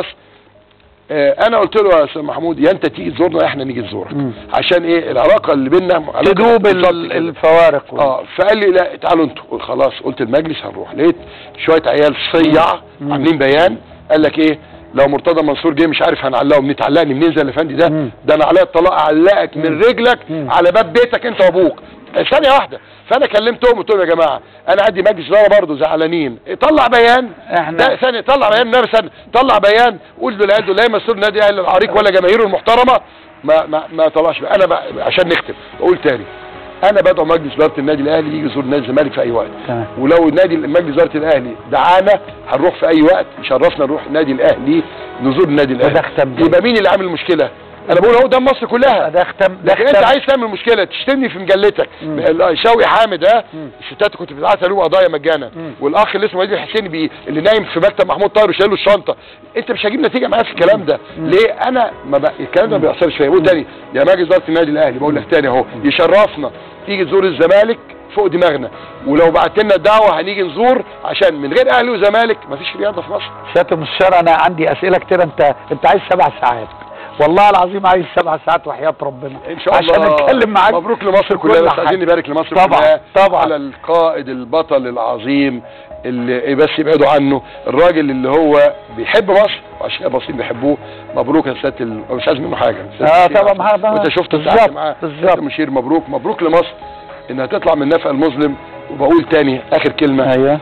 آه انا قلت له يا استاذ محمود يا انت تيجي تزورنا يا احنا نيجي نزورك عشان ايه العلاقه اللي بينا علاقة تدوب بالظبط ال- كده. الفوارق اه فقال لي لا تعالوا انتوا خلاص قلت المجلس هنروح لقيت شويه عيال صيع عاملين بيان قال لك ايه لو مرتضى منصور جه مش عارف هنعلقه منين تعلقني منين زي الافندي ده ده انا عليا الطلاق اعلقك من رجلك على باب بيتك انت وابوك ثانيه واحده فانا كلمتهم قلت لهم يا جماعه انا عندي مجلس اداره برضه زعلانين طلع بيان احنا ده ثانيه طلع بيان نفس ثانيه طلع بيان قول للعيال دول لا يمثلوا النادي الاهلي العريق ولا جماهيره المحترمه ما ما ما طلعش بقى. انا بقى عشان نختم اقول تاني انا بدعو مجلس اداره النادي الاهلي يجي يزور نادي الزمالك في اي وقت تمام ولو النادي مجلس اداره الاهلي دعانا هنروح في اي وقت يشرفنا نروح النادي الاهلي نزور النادي الاهلي يبقى مين اللي عامل المشكله انا بقول اهو ده مصر كلها ده اختم لكن انت عايز تعمل مشكله تشتمني في مجلتك شوقي حامد ها الستات كنت بتبعت له قضايا مجانا والاخ اللي اسمه وليد الحسيني بي اللي نايم في مكتب محمود طاهر وشايل له الشنطه انت مش هجيب نتيجه معايا في الكلام ده ليه انا ما بق... الكلام ده ما بيأثرش فيا بقول تاني يا مجلس اداره النادي الاهلي بقول لك تاني اهو يشرفنا تيجي تزور الزمالك فوق دماغنا ولو بعت لنا دعوه هنيجي نزور عشان من غير اهلي وزمالك مفيش رياضه في مصر سياده المستشار انا عندي اسئله كتير انت انت عايز سبع ساعات والله العظيم عايز سبع ساعات وحياه ربنا ان شاء الله عشان نتكلم معاك مبروك لمصر في كلها كل بس حاجة. عايزين نبارك لمصر طبعا كلها طبعا على القائد البطل العظيم اللي بس يبعدوا عنه الراجل اللي هو بيحب مصر وعشان كده المصريين بيحبوه مبروك يا سياده ال... مش عايز منه حاجه سيادة اه المشير. طبعا محمد وانت شفت بالظبط ساعات معاه بالظبط المشير مبروك مبروك لمصر انها تطلع من نفق المظلم وبقول تاني اخر كلمه ايوه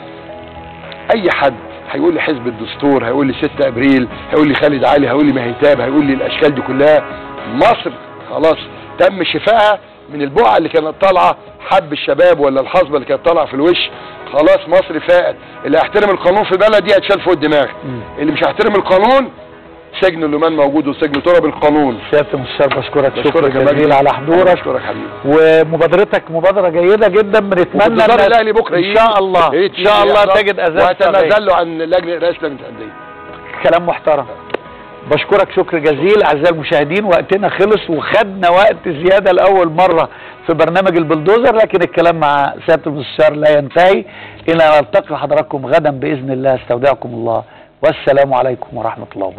اي حد هيقول لي حزب الدستور هيقول لي 6 ابريل هيقول لي خالد علي هيقول لي مهتاب هيقول لي الاشكال دي كلها مصر خلاص تم شفائها من البقعه اللي كانت طالعه حب الشباب ولا الحصبه اللي كانت طالعه في الوش خلاص مصر فاقت اللي هيحترم القانون في البلد دي هتشال فوق الدماغ اللي مش هيحترم القانون سجن اللومان موجود وسجن تراب القانون سياده المستشار بشكرك شكرا بشكرك يا جزيلا مجدي. على حضورك بشكرك حبيبي ومبادرتك مبادره جيده جدا بنتمنى وانتظار إن- الاهلي بكره ان شاء الله ان شاء الله تجد اذان وهتنازل له عن لجنه رئاسه لجنه الانديه كلام محترم بشكرك شكر جزيل اعزائي المشاهدين وقتنا خلص وخدنا وقت زياده لاول مره في برنامج البلدوزر لكن الكلام مع سياده المستشار لا ينتهي الى نلتقي حضراتكم غدا باذن الله استودعكم الله والسلام عليكم ورحمه الله وبركاته